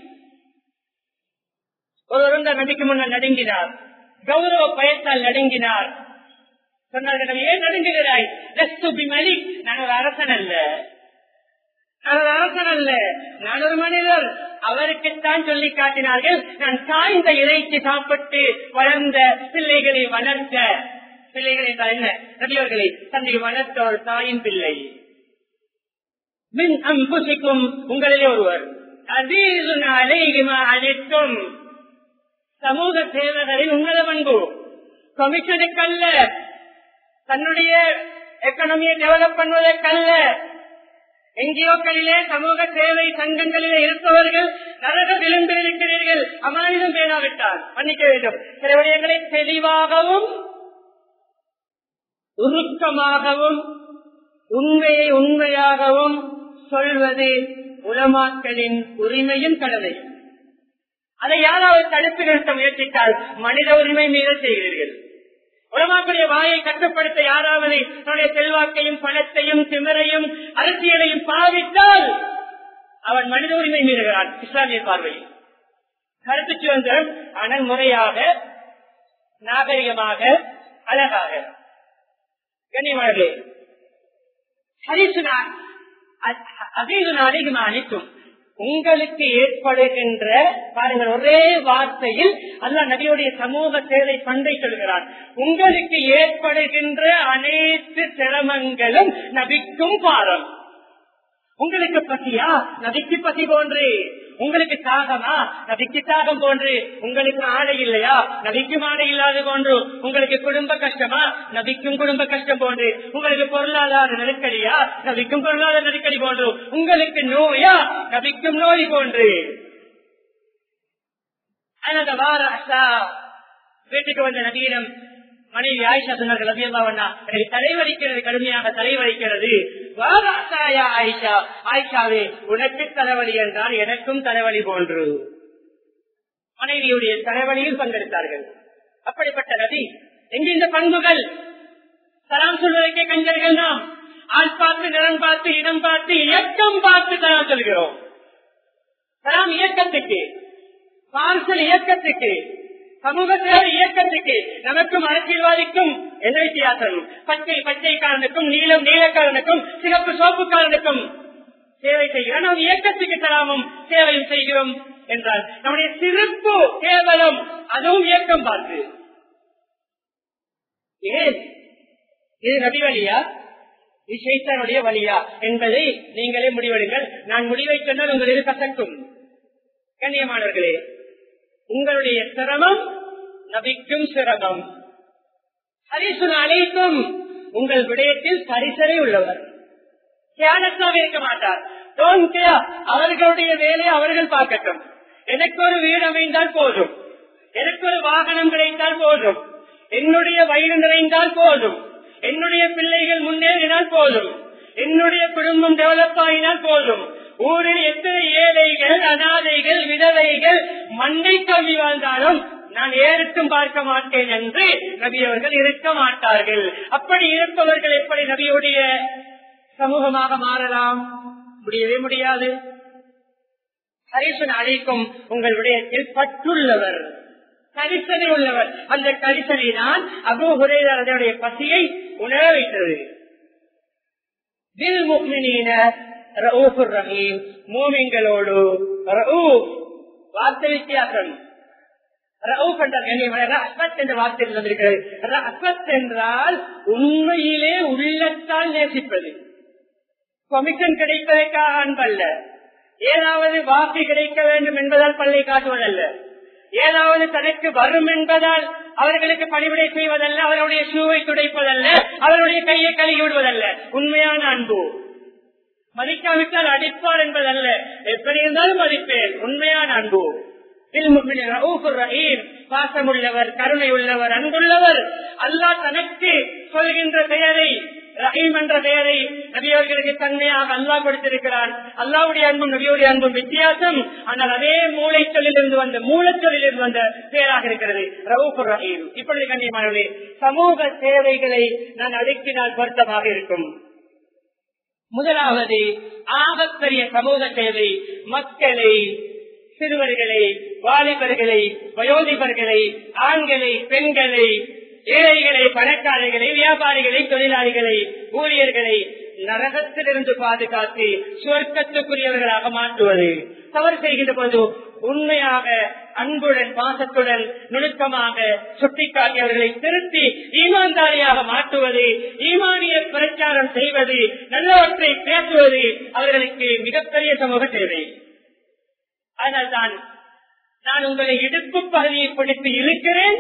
ஒரு நபிக்கு முன்னர் நடுங்கினார் கௌரவ பயத்தால் நடுங்கினார் சொன்னார்கள் ஏன் நடுங்குகிறாய் மலிக் நான் ஒரு அரசன் அல்ல நான் ஒரு அரசன் அல்ல நான் ஒரு மனிதர் அவருக்குத்தான் சொல்லி காட்டினார்கள் நான் காய்ந்த இறைச்சி சாப்பிட்டு வளர்ந்த பிள்ளைகளை வளர்த்த பிள்ளைகளை என்ன நபியவர்களை தன்னை வளர்த்த ஒரு தாயின் பிள்ளை மின் அம்புசிக்கும் உங்களிலே ஒருவர் அதீசுன அலைகுமா அனைத்தும் சமூக சேவகரின் உன்னத பண்பு கமிஷனுக்கல்ல தன்னுடைய எக்கனமியை டெவலப் பண்ணுவதற்கல்ல என்ஜிஓக்களிலே சமூக சேவை சங்கங்களிலே இருப்பவர்கள் நரக விளிம்பில் இருக்கிறீர்கள் அமானிதம் பேணாவிட்டால் மன்னிக்க வேண்டும் சில விடயங்களை தெளிவாகவும் உருக்கமாகவும் உண்மையை உண்மையாகவும் சொல்வது உலமாக்களின் உரிமையும் கடமையும் அதை யாராவது தடுத்து நிறுத்த முயற்சித்தால் மனித உரிமை மீது செய்கிறீர்கள் உலமாக்களுடைய வாயை கட்டுப்படுத்த யாராவது தன்னுடைய செல்வாக்கையும் பணத்தையும் திமிரையும் அரசியலையும் பாவித்தால் அவன் மனித உரிமை மீறுகிறான் இஸ்லாமிய பார்வையில் கருத்து சுதந்திரம் ஆனால் முறையாக நாகரிகமாக அழகாக கண்ணியமானே ஹரிசுனா அதீதுனா அதிகமா அனைத்தும் உங்களுக்கு ஏற்படுகின்ற பாருங்கள் ஒரே வார்த்தையில் அல்ல நபியுடைய சமூக சேவை பண்பை சொல்கிறார் உங்களுக்கு ஏற்படுகின்ற அனைத்து சிரமங்களும் நபிக்கும் பாரம் உங்களுக்கு பசியா நபிக்கு பசி போன்று உங்களுக்கு தாகமா நபிக்கு தாகம் போன்று உங்களுக்கு ஆடை இல்லையா நபிக்கும் ஆடை இல்லாத போன்று உங்களுக்கு குடும்ப கஷ்டமா நபிக்கும் குடும்ப கஷ்டம் போன்று உங்களுக்கு பொருளாதார நெருக்கடியா நபிக்கும் பொருளாதார நெருக்கடி போன்று உங்களுக்கு நோயா நபிக்கும் நோய் போன்று வீட்டுக்கு வந்த நபீனம் மனைவி ஆயிஷா சொன்னார்கள் ரபியல்லாவண்ணா எனக்கு தலைவலிக்கிறது கடுமையாக தலைவலிக்கிறது ஆயிஷா ஆயிஷாவே உனக்கு தலைவலி என்றால் எனக்கும் தலைவலி போன்று மனைவியுடைய தலைவலியில் பங்கெடுத்தார்கள் அப்படிப்பட்ட நபி எங்க இந்த பண்புகள் சலாம் சொல்வதற்கே கஞ்சர்கள் நாம் ஆள் பார்த்து நிறம் பார்த்து இடம் பார்த்து இயக்கம் பார்த்து சலாம் சொல்கிறோம் சலாம் இயக்கத்துக்கு பார்சல் இயக்கத்துக்கு சமூக சேவை இயக்கத்துக்கு நமக்கும் அரசியல்வாதிக்கும் என்ன வித்தியாசம் பச்சை பச்சைக்காரனுக்கும் நீளம் நீலக்காரனுக்கும் சிகப்பு சோப்புக்காரனுக்கும் சேவை செய்கிறோம் நாம் இயக்கத்துக்கு தராமும் சேவையும் செய்கிறோம் என்றால் நம்முடைய சிறப்பு கேவலம் அதுவும் இயக்கம் பார்த்து ஏன் இது நபி வழியா இது சைத்தானுடைய வழியா என்பதை நீங்களே முடிவெடுங்கள் நான் முடிவை சொன்னால் உங்களுக்கு கசக்கும் கண்ணியமானவர்களே உங்களுடைய சிரமம் நபிக்கும் சிரமம் ஹரிசுன அனைத்தும் உங்கள் விடயத்தில் சரிசரை உள்ளவர் தியானத்தாக இருக்க மாட்டார் அவர்களுடைய வேலையை அவர்கள் பார்க்கட்டும் எனக்கு ஒரு வீடு அமைந்தால் போதும் எனக்கு ஒரு வாகனம் கிடைத்தால் போதும் என்னுடைய வயிறு நிறைந்தால் போதும் என்னுடைய பிள்ளைகள் முன்னேறினால் போதும் என்னுடைய குடும்பம் டெவலப் ஆகினால் போதும் ஊரில் எத்தனை ஏழைகள் அனாதைகள் விதவைகள் மண்ணை கல்வி வாழ்ந்தாலும் நான் ஏறுக்கும் பார்க்க மாட்டேன் என்று நபி அவர்கள் இருக்க மாட்டார்கள் அப்படி இருப்பவர்கள் எப்படி நபியுடைய சமூகமாக மாறலாம் முடியவே முடியாது கரிசன் அழைக்கும் உங்கள் விடயத்தில் பற்றுள்ளவர் கரிசனை உள்ளவர் அந்த கரிசனை தான் அபு ஹுரேதனுடைய பசியை உணர வைத்தது ரஹீம் மூமிங்களோடு வார்த்தை வித்தியாசம் ரவுப் என்ற ரஹ்மத் என்ற வார்த்தையில் வந்திருக்கிறது ரஹ்மத் என்றால் உண்மையிலே உள்ளத்தால் நேசிப்பது கமிஷன் கிடைப்பதற்காக அன்பல்ல ஏதாவது வாக்கு கிடைக்க வேண்டும் என்பதால் பள்ளி காட்டுவதல்ல ஏதாவது தனக்கு வரும் என்பதால் அவர்களுக்கு பணிவிடை செய்வதல்ல அவருடைய ஷூவை துடைப்பதல்ல அவருடைய கையை கழுகி விடுவதல்ல உண்மையான அன்பு மதிக்காவிட்டால் அடிப்பார் என்பதல்ல எப்படி இருந்தாலும் மதிப்பேன் உண்மையான அன்பு பாசமுள்ளவர் கருணை உள்ளவர் அன்புள்ளவர் அல்லாஹ் தனக்கு சொல்கின்ற பெயரை ரஹீம் என்ற பெயரை நபியவர்களுக்கு தன்மையாக அல்லாஹ் கொடுத்திருக்கிறான் அல்லாவுடைய அன்பும் நபியுடைய அன்பும் வித்தியாசம் ஆனால் அதே மூளை சொல்லிலிருந்து வந்த மூலச்சொல்லிலிருந்து வந்த பெயராக இருக்கிறது ரவுபுர் ரஹீம் இப்பொழுது கண்ணியமானவர்களே சமூக சேவைகளை நான் அடுக்கினால் பொருத்தமாக இருக்கும் முதலாவது ஆகப்பெரிய சமூக சேவை மக்களை சிறுவர்களை வாலிபர்களை வயோதிபர்களை ஆண்களை பெண்களை ஏழைகளை பணக்காரர்களை வியாபாரிகளை தொழிலாளிகளை ஊழியர்களை நரகத்திலிருந்து பாதுகாத்து சுவர்க்கத்துக்குரியவர்களாக மாற்றுவது தவறு செய்கின்ற போது உண்மையாக அன்புடன் பாசத்துடன் நுணுக்கமாக சுட்டிக்காட்டி அவர்களை திருத்தி ஈமான்தாரியாக மாற்றுவது ஈமானிய பிரச்சாரம் செய்வது நல்லவற்றை பேசுவது அவர்களுக்கு மிகப்பெரிய சமூக தேவை அதனால்தான் நான் உங்களை இடுப்பு பகுதியை பிடித்து இழுக்கிறேன்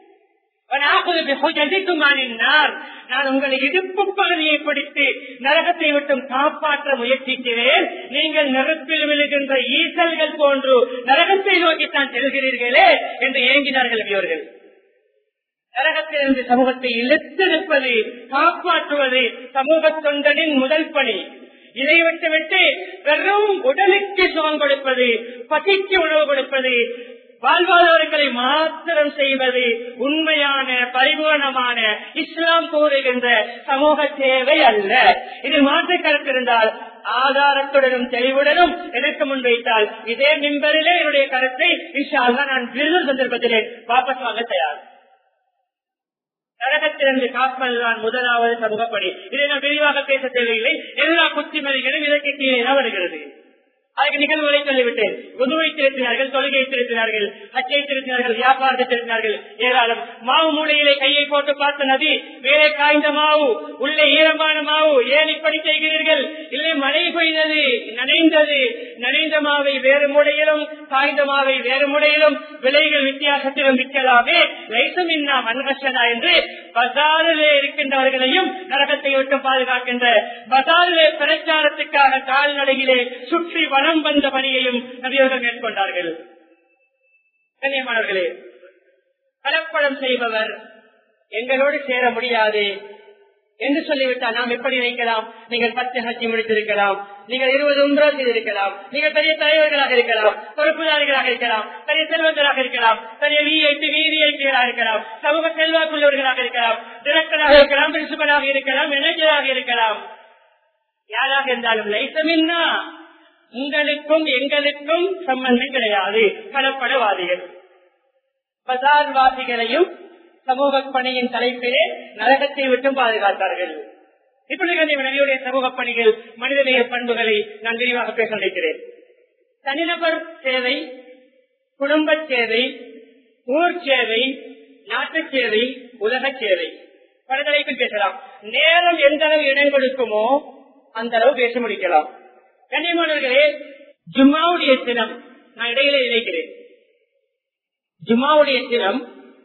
நான் உங்களை இடுப்பு பகுதியை பிடித்து நரகத்தை விட்டும் காப்பாற்ற முயற்சிக்கிறேன் நீங்கள் நெருப்பில் விழுகின்ற ஈசல்கள் போன்று நரகத்தை நோக்கித்தான் செல்கிறீர்களே என்று ஏங்கினார்கள் இவர்கள் நரகத்திலிருந்து சமூகத்தை இழுத்து நிற்பது காப்பாற்றுவது சமூக தொண்டனின் முதல் பணி இதை விட்டு விட்டு வெறும் உடலுக்கு சுகம் கொடுப்பது பசிக்கு உணவு கொடுப்பது வாழ்வாதாரங்களை மாத்திரம் செய்வது உண்மையான பரிபூர்ணமான இஸ்லாம் கூறுகின்ற சமூக சேவை அல்ல இது மாற்று கருத்து இருந்தால் ஆதாரத்துடனும் தெளிவுடனும் எனக்கு முன்வைத்தால் இதே மின்பரிலே என்னுடைய கருத்தை இன்ஷால்லா நான் விருது சந்தர்ப்பத்திலே வாபஸ் வாங்க தயார் நரகத்திலிருந்து காப்பதுதான் முதலாவது சமூக பணி இதை நான் விரிவாக பேச தேவையில்லை எல்லா குத்திமதிகளும் இதற்கு கீழே தான் வருகிறது அதுக்கு நிகழ்வுகளை சொல்லிவிட்டேன் உதுவை திருத்தினார்கள் தொழுகையை திருத்தினார்கள் அச்சை திருத்தினார்கள் வியாபாரத்தை திருத்தினார்கள் ஏராளம் மாவு மூலையிலே கையை போட்டு பார்த்த நதி வேலை காய்ந்த மாவு உள்ளே ஈரமான மாவு ஏன் இப்படி செய்கிறீர்கள் இல்லை மழை பெய்தது நனைந்தது நனைந்த மாவை வேறு முறையிலும் காய்ந்த மாவை வேறு முறையிலும் விலைகள் வித்தியாசத்திலும் விற்கலாமே லைசம் இன்னா மன்கஷனா என்று பசாரிலே இருக்கின்றவர்களையும் நரகத்தை விட்டு பாதுகாக்கின்ற பசாரிலே பிரச்சாரத்துக்காக கால்நடையிலே சுற்றி வனம் வந்த பணியையும் நபியர்கள் மேற்கொண்டார்கள் கண்ணியமானவர்களே கலப்படம் செய்பவர் எங்களோடு சேர முடியாது என்று சொல்லிவிட்டால் நாம் எப்படி நினைக்கலாம் நீங்கள் பத்து ஹஜ்ஜி முடித்திருக்கலாம் நீங்கள் இருபது உம்ரா செய்திருக்கலாம் நீங்கள் பெரிய தலைவர்களாக இருக்கலாம் பொறுப்புதாரிகளாக இருக்கலாம் பெரிய செல்வந்தராக இருக்கலாம் பெரிய விஐபி விஐபிகளாக இருக்கலாம் சமூக செல்வாக்குள்ளவர்களாக இருக்கலாம் டிரெக்டராக இருக்கலாம் பிரின்சிபலாக இருக்கலாம் மேனேஜராக இருக்கலாம் யாராக இருந்தாலும் லைசமின்னா உங்களுக்கும் எங்களுக்கும் சம்பந்தம் கிடையாது கலப்படவாதிகள் பசார்வாசிகளையும் சமூக பணியின் தலைப்பிலே நரகத்தை விட்டும் பாதுகாத்தார்கள் இப்படி நபியுடைய சமூக பணிகள் மனிதநேய பண்புகளை நான் விரிவாக பேச நினைக்கிறேன் தனிநபர் சேவை குடும்ப சேவை ஊர் சேவை நாட்டு சேவை உலக சேவை பல தலைப்பில் பேசலாம் நேரம் எந்த அளவு இடம் கொடுக்குமோ அந்த அளவு பேச முடிக்கலாம் கண்ணியமானவர்களே ஜும்மாவுடைய தினம் நான் இடையில இணைக்கிறேன் ஜும்மாவுடைய தினம்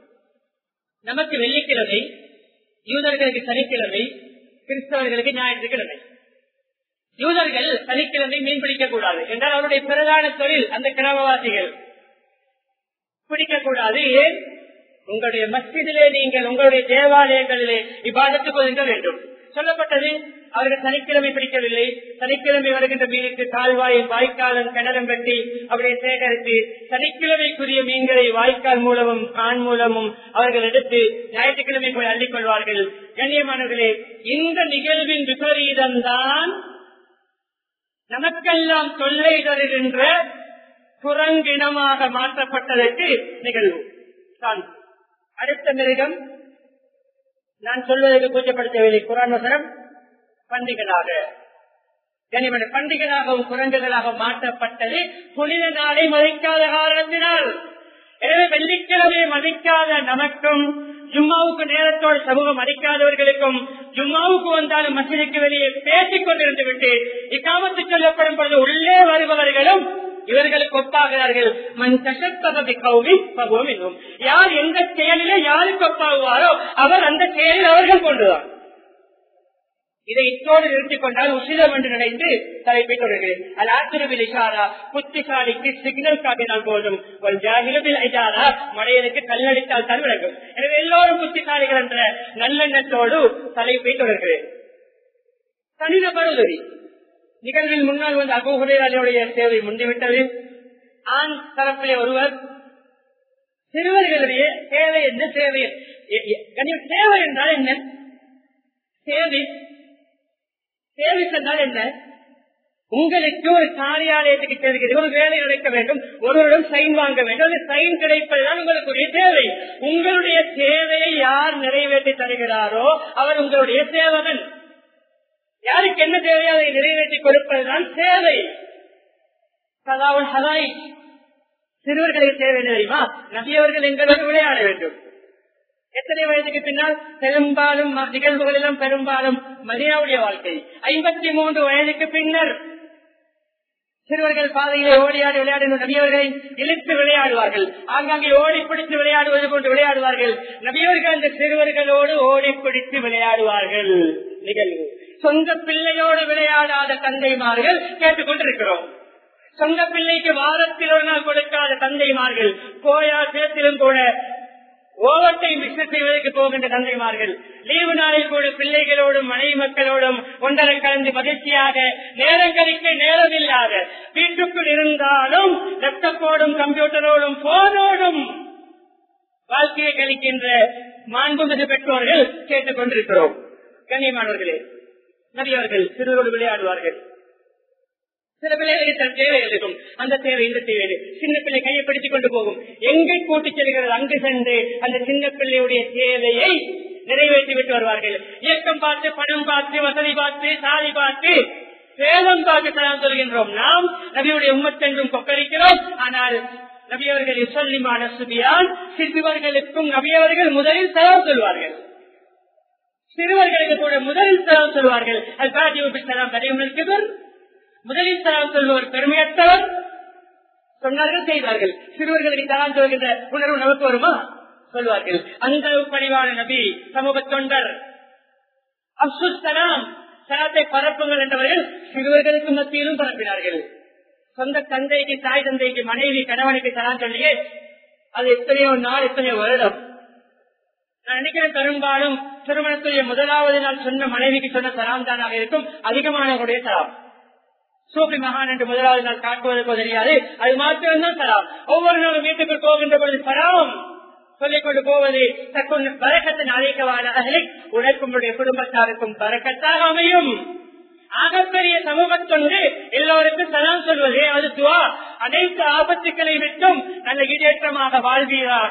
நமக்கு வெள்ளிக்கிழமை யூதர்களுக்கு சனிக்கிழமை கிறிஸ்தவர்களுக்கு ஞாயிற்றுக்கிழமை யூதர்கள் சனிக்கிழமை மீன் பிடிக்க கூடாது என்றால் அவருடைய பிரதான தொழில் அந்த கிராமவாசிகள் பிடிக்கக்கூடாது ஏன் உங்களுடைய மஸ்ஜிதிலே நீங்கள் உங்களுடைய தேவாலயங்களிலே இவ்வாதத்துக்கு கொள்கின்ற வேண்டும் சொல்லப்பட்டது அவர்கள் சனிக்கிழமை பிடிக்கவில்லை சனிக்கிழமை வருகின்ற மீனுக்கு கால்வாயும் வாய்க்காலும் கிணறும் வெட்டி அவரை சேகரித்து சனிக்கிழமைக்குரிய மீன்களை வாய்க்கால் மூலமும் கான் மூலமும் அவர்கள் எடுத்து ஞாயிற்றுக்கிழமை போய் அள்ளிக் கொள்வார்கள் கண்ணியமானவர்களே இந்த நிகழ்வின் விபரீதம்தான் நமக்கெல்லாம் தொல்லை தருகின்ற குரங்கினமாக மாற்றப்பட்டதற்கு நிகழ்வு தான் அடுத்த மிருகம் நான் சொல்வதற்கு கூச்சப்படுத்தவில்லை குரான் வசனம் பண்டிகளாக கனிமணி பண்டிகளாகவும் குரங்குகளாக மாற்றப்பட்டது புனித நாளை மதிக்காத காரணத்தினால் எனவே வெள்ளிக்கிழமை மதிக்காத நமக்கும் ஜும்மாவுக்கு நேரத்தோடு சமூகம் அடிக்காதவர்களுக்கும் ஜும்மாவுக்கு வந்தாலும் மசிதிக்கு வெளியே பேசிக் கொண்டிருந்து விட்டு இக்காமத்து சொல்லப்படும் பொழுது உள்ளே வருபவர்களும் இவர்களுக்கு ஒப்பாகிறார்கள் மண் கஷத்தபதி கௌமி பகுவம் என்னும் யார் எந்த செயலிலே யாருக்கு ஒப்பாகுவாரோ அவர் அந்த செயலில் அவர்கள் கொண்டுதான் இதை இத்தோடு நிறுத்திக் கொண்டால் உசிதம் என்று நினைத்து தலைப்பை தொடர்கிறேன் அது ஆத்திரவில் இஷாரா புத்திசாலிக்கு சிக்னல் காட்டினால் போதும் ஒரு ஜாகிரபில் இஷாரா மடையனுக்கு கல்லடித்தால் தான் விளங்கும் எனவே எல்லோரும் புத்திசாலிகள் என்ற நல்லெண்ணத்தோடு தலைப்பை தொடர்கிறேன் தனிநபர் உதவி நிகழ்வில் முன்னால் வந்து அபுஹுரையாளியுடைய சேவை முந்திவிட்டது ஆண் தரப்பிலே ஒருவர் சிறுவர்களுடைய சேவை என்ன சேவை எ- எ- கண்ணியம், சேவை என்றால் என்ன சேவை சேவை என்றால் என்ன உங்களுக்கு ஒரு காரியாலயத்துக்கு செல்கிறது ஒரு வேலை நடக்க வேண்டும் ஒருவரிடம் சைன் வாங்க வேண்டும் அந்த சைன் கிடைப்பதுதான் உங்களுக்குரிய தேவை உங்களுடைய தேவையை யார் நிறைவேற்றி தருகிறாரோ அவர் உங்களுடைய சேவகன் யாருக்கு என்ன தேவையோ அதை நிறைவேற்றி கொடுப்பதுதான் சேவை சதாவுல் ஹதாய் சிறுவர்களுக்கு தேவை என்ன தெரியுமா நபியவர்கள் எங்களோடு விளையாட வேண்டும் எத்தனை வயதுக்கு பின்னால் பெரும்பாலும் ம- நிகழ்வுகள் எல்லாம் பெரும்பாலும் மதியாவுடைய வாழ்க்கை ஐம்பத்தி மூன்று வயதுக்கு பின்னர் சிறுவர்கள் பாதையிலே ஓடியாடி விளையாடும் நபியவர்களை இழுத்து விளையாடுவார்கள் ஆங்காங்கே ஓடி பிடித்து விளையாடுவது போன்று விளையாடுவார்கள் நபியவர்கள் அந்த சிறுவர்களோடு ஓடி பிடித்து விளையாடுவார்கள் நிகழ்வு சொந்த பிள்ளையோடு விளையாடாத தந்தைமார்கள் கேட்டுக்கொண்டிருக்கிறோம் சொந்த பிள்ளைக்கு வாரத்தில் ஒரு நாள் கொடுக்காத தந்தைமார்கள் போயா சேத்திலும் கூட ஓவர் டைம் பிசினஸ் செய்வதற்கு போகின்ற தந்தைமார்கள் லீவு நாளில் கூட பிள்ளைகளோடும் மனைவி மக்களோடும் ஒன்றரை கலந்து மகிழ்ச்சியாக நேரம் கழிக்க நேரம் இல்லாத வீட்டுக்குள் இருந்தாலும் லேப்டாப்போடும் கம்ப்யூட்டரோடும் போனோடும் வாழ்க்கையை கழிக்கின்ற மாண்புமிகு பெற்றோர்கள் கேட்டுக் கொண்டிருக்கிறோம் கண்ணியமானவர்களே நபியவர்கள் சிறுவரோடு விளையாடுவார்கள் சில பிள்ளைகளுக்கு தன் தேவை இருக்கும் அந்த தேவை இந்த தேவை சின்ன பிள்ளை கையை பிடித்துக் கொண்டு போகும் எங்கே கூட்டிச் செல்கிறது அங்கு சென்று அந்த சின்ன பிள்ளையுடைய தேவையை நிறைவேற்றி விட்டு வருவார்கள் இயக்கம் பார்த்து பணம் பார்த்து வசதி பார்த்து சாதி பார்த்து சேதம் பார்த்து சலாம் சொல்கின்றோம் நாம் நபியுடைய உம்மத்தென்றும் கொக்கரிக்கிறோம் ஆனால் நபியவர்கள் இசல்லிமான சுபியான் சிறுவர்களுக்கும் நபியவர்கள் முதலில் சலாம் சொல்வார்கள் சிறுவர்களுக்கு கூட முதலில் சலாம் சொல்வார்கள் அது காஜி சலாம் கதையும் இருக்கிறது முதலில் சலாம் சொல்லுவர் பெருமையற்றவர் சொன்னார்கள் செய்வார்கள் சிறுவர்களுக்கு சலாம் சொல்கின்ற உணர்வு நமக்கு வருமா சொல்வார்கள் அந்த அளவு பணிவான நபி சமூக தொண்டர் அப்சுல் சலாம் சலாத்தை பரப்புங்கள் என்றவர்கள் சிறுவர்களுக்கு மத்தியிலும் பரப்பினார்கள் சொந்த தந்தைக்கு தாய் தந்தைக்கு மனைவி கணவனுக்கு சலாம் சொல்லியே அது எத்தனையோ நாள் எத்தனையோ வருடம் நான் நினைக்கிறேன் பெரும்பாலும் திருமணத்துடைய முதலாவது நாள் சொன்ன மனைவிக்கு சொன்ன சலாம் தானாக இருக்கும் அதிகமானவருடைய சலாம் சூப்பி மகான் என்று முதலாவது நாள் காட்டுவதற்கோ தெரியாது அது மாத்திரம்தான் சலாம் ஒவ்வொரு நாளும் வீட்டுக்குள் போகின்ற பொழுது சலாம் சொல்லிக் கொண்டு போவது தற்கொண்டு பறக்கத்தின் அழைக்கவான அகலை உனக்கும் உன்னுடைய குடும்பத்தாருக்கும் பறக்கத்தாக அமையும் ஆகப்பெரிய சமூகத்தொண்டு எல்லோருக்கும் சலாம் சொல்வது அது துவா அனைத்து ஆபத்துக்களை விட்டும் நல்ல ஈடேற்றமாக வாழ்வீராக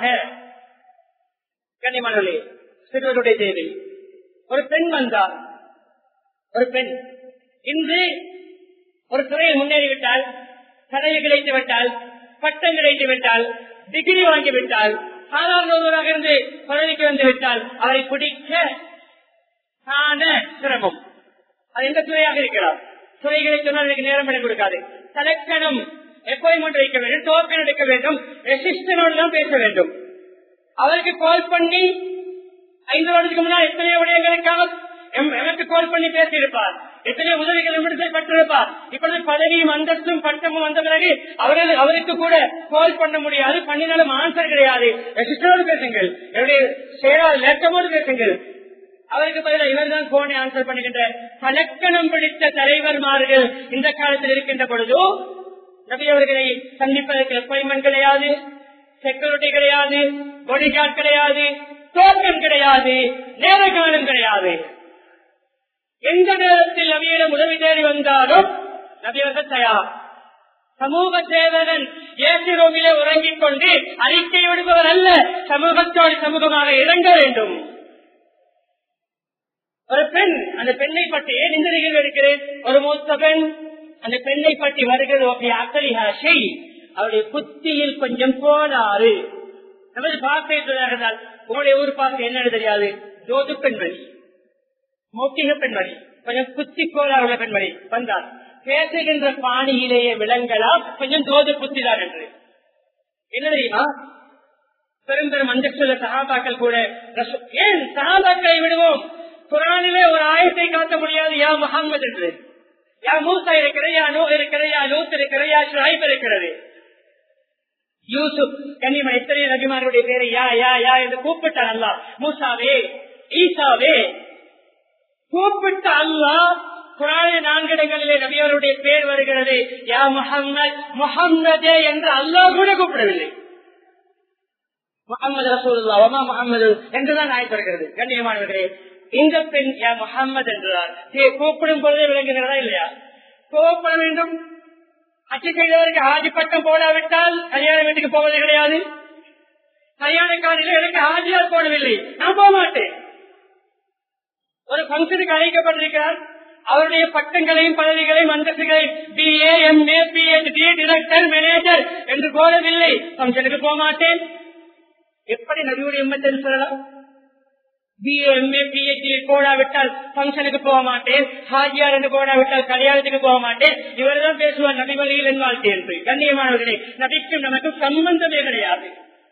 கனிமணி சிறுவருடைய தேவை ஒரு பெண் வந்தார் ஒரு பெண் இன்று ஒரு துறையில் முன்னேறிவிட்டால் பதவி கிடைத்து விட்டால் பட்டம் கிடைத்து விட்டால் டிகிரி வாங்கிவிட்டால் சாதாரண ஒருவராக இருந்து பதவிக்கு வந்து விட்டால் அவரை பிடிக்க காண சிரமம் அது எந்த துறையாக இருக்கலாம் துறைகளை சொன்னால் எனக்கு நேரம் பண்ணி கொடுக்காது செலக்ஷனும் அப்பாயின்மெண்ட் வைக்க வேண்டும் டோக்கன் எடுக்க வேண்டும் ரெசிஸ்டனோடு தான் பேச வேண்டும் அவருக்கு கால் பண்ணி ஐந்து வருடத்துக்கு முன்னால் எத்தனையோ விடயங்களுக்காக எம்- எனக்கு கால் பண்ணி பேசியிருப்பார் எத்தனையோ உதவிகள் விடுதலை பட்டிருப்பார் இப்பொழுது பதவியும் அந்தஸ்தும் பட்டமும் வந்த பிறகு அவரது அவருக்கு கூட கால் பண்ண முடியாது பண்ணினாலும் ஆன்சர் கிடையாது ரெஜிஸ்டரோடு பேசுங்கள் என்னுடைய செயலாளர் லேட்டமோடு பேசுங்கள் அவருக்கு பதிலாக இவர் தான் போனை ஆன்சர் பண்ணுகின்ற கலக்கணம் பிடித்த தலைவர்மார்கள் இந்த காலத்தில் இருக்கின்ற பொழுது நபி அவர்களை சந்திப்பதற்கு அப்பாயின்மெண்ட் கிடையாது செக்யூரிட்டி கிடையாது பாடிகார்ட் கிடையாது டோக்கன் கிடையாது நேர காலம் கிடையாது எந்த நேரத்தில் நபியிடம் உதவி தேடி வந்தாலும் நபியவர்கள் தயார் சமூக சேவகன் ஏசி ரோமிலே உறங்கிக் கொண்டு அறிக்கை விடுபவர் அல்ல சமூகத்தோடு சமூகமாக இறங்க வேண்டும் ஒரு பெண் அந்த பெண்ணை பற்றி ஏன் இந்த நிகழ்வு எடுக்கிறேன் ஒரு மூத்த பெண் அந்த பெண்ணை பற்றி வருகிறது அக்கலிஹாஷை அவருடைய புத்தியில் கொஞ்சம் கோளாறு நமது பாப்பை இருந்தால் உங்களுடைய ஊர் பார்க்க என்னன்னு தெரியாது ஜோது பெண்மணி மௌக்கிக பெண்மணி கொஞ்சம் புத்தி கோளாறு உள்ள பெண்மணி வந்தார் பேசுகின்ற பாணியிலேயே விளங்கலாம் கொஞ்சம் ஜோது புத்திதான் என்று என்ன தெரியுமா பெரும் பெரும் அந்தஸ்துள்ள சகாபாக்கள் கூட ரசூ- ஏன் சகாபாக்களை விடுவோம் குரானிலே ஒரு ஆயத்தை காட்ட முடியாது யா முகம்மது என்று யா மூசா இருக்கிறது யா நூ இருக்கிறது யா லூத் இருக்கிறது யா ஷுஹைப் இருக்கிறது யூசுப் கன்னிமா எத்தனை நபிமாருடைய பேரை யா யா யா என்று கூப்பிட்டார் அல்லா மூசாவே ஈசாவே கூப்பிட்ட அல்லா குரானிய நான்கு இடங்களிலே நபியவருடைய பேர் வருகிறது யா முகம்மது முகம்மதே என்று அல்லாஹ் கூட கூப்பிடவில்லை முகமது ரசூல்லா ஒமா முகமது என்றுதான் ஆய் வருகிறது கண்ணியமானவர்களே இந்த பெண் யா முகம்மது என்றார் கூப்பிடும் பொழுதே விளங்குகிறதா இல்லையா கூப்பிட வேண்டும் அச்சு செய்தவருக்கு ஆஜி பட்டம் போடாவிட்டால் கல்யாண வீட்டுக்கு போவது கிடையாது கல்யாண காலையில் எனக்கு ஆஜியார் போடவில்லை நான் போக மாட்டேன் ஒரு பங்கனுக்கு அழைக்கப்பட்டிருக்கிறார் அவருடைய பட்டங்களையும் பதவிகளையும் அந்தஸ்துகளையும் BA MA PhD director manager என்று போடவில்லை பங்கனுக்கு போக மாட்டேன் எப்படி நபியுடைய எம்மத்தன் சொல்லலாம் பிஏ எம்ஏ பிஹெச்டி போடாவிட்டால் பங்கனுக்கு போக மாட்டேன் ஹாஜியார் என்று போடாவிட்டால் கல்யாணத்துக்கு போக மாட்டேன் இவர் தான் பேசுவார் நபி வழியில் என் வாழ்க்கை என்று கண்ணியமானவர்களே நபிக்கும் நமக்கும் சம்பந்தமே கிடையாது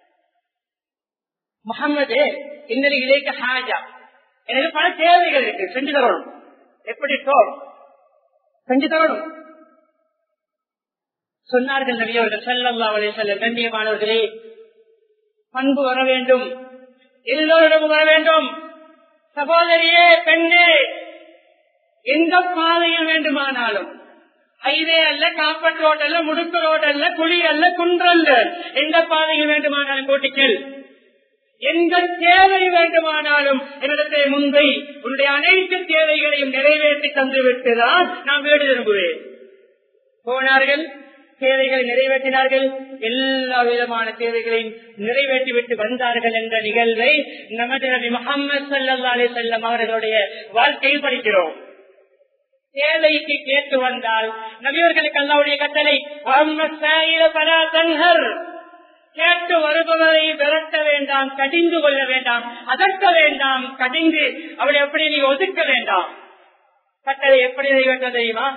முகமது இன்னொரு இலைக்கு ஹாஜா எனக்கு பல தேவைகள் இருக்கு செஞ்சு தரணும் எப்படி செஞ்சு தரணும் சொன்னார்கள் நபியவர்கள் செல்லல்லா அவளை செல்ல கண்ணியமானவர்களே பண்பு வர வேண்டும் எல்லோரிடமும் வர வேண்டும் சகோதரியே பெண்ணே எந்த பாதையில் வேண்டுமானாலும் ஹைவே அல்ல காப்பட் ரோட் அல்ல முடுக்கு ரோட் அல்ல குழி அல்ல குன்றல்ல எந்த பாதையில் வேண்டுமானாலும் கூட்டிக்கல் எந்த தேவை வேண்டுமானாலும் என்னிடத்தை முன்பை உன்னுடைய அனைத்து தேவைகளையும் நிறைவேற்றி தந்துவிட்டுதான் நான் வீடு திரும்புவேன் போனார்கள் தேவைகளை நிறைவேற்றினார்கள் எல்லா விதமான தேவைகளையும் நிறைவேற்றிவிட்டு வந்தார்கள் என்ற நிகழ்வை நமது நபி முகமது சல்லா அலி செல்லம் அவர்களுடைய வாழ்க்கையில் படிக்கிறோம் தேவைக்கு கேட்டு வந்தால் நபியவர்களுக்கு அல்லாவுடைய கட்டளை கேட்டு வருபவரை விரட்ட வேண்டாம் கடிந்து கொள்ள வேண்டாம் அதற்க வேண்டாம் கடிந்து அவளை எப்படி நீ ஒதுக்க வேண்டாம் கட்டளை எப்படி நிறைவேற்ற தெரியுமா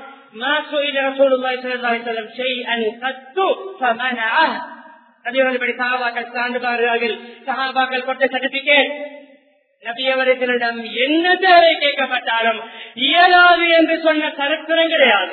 சகாபாக்கள் கொண்ட சர்டிபிகேட் நபியவர்களிடம் என்ன தேவை கேட்கப்பட்டாலும் இயலாது என்று சொன்ன சரித்திரம் கிடையாது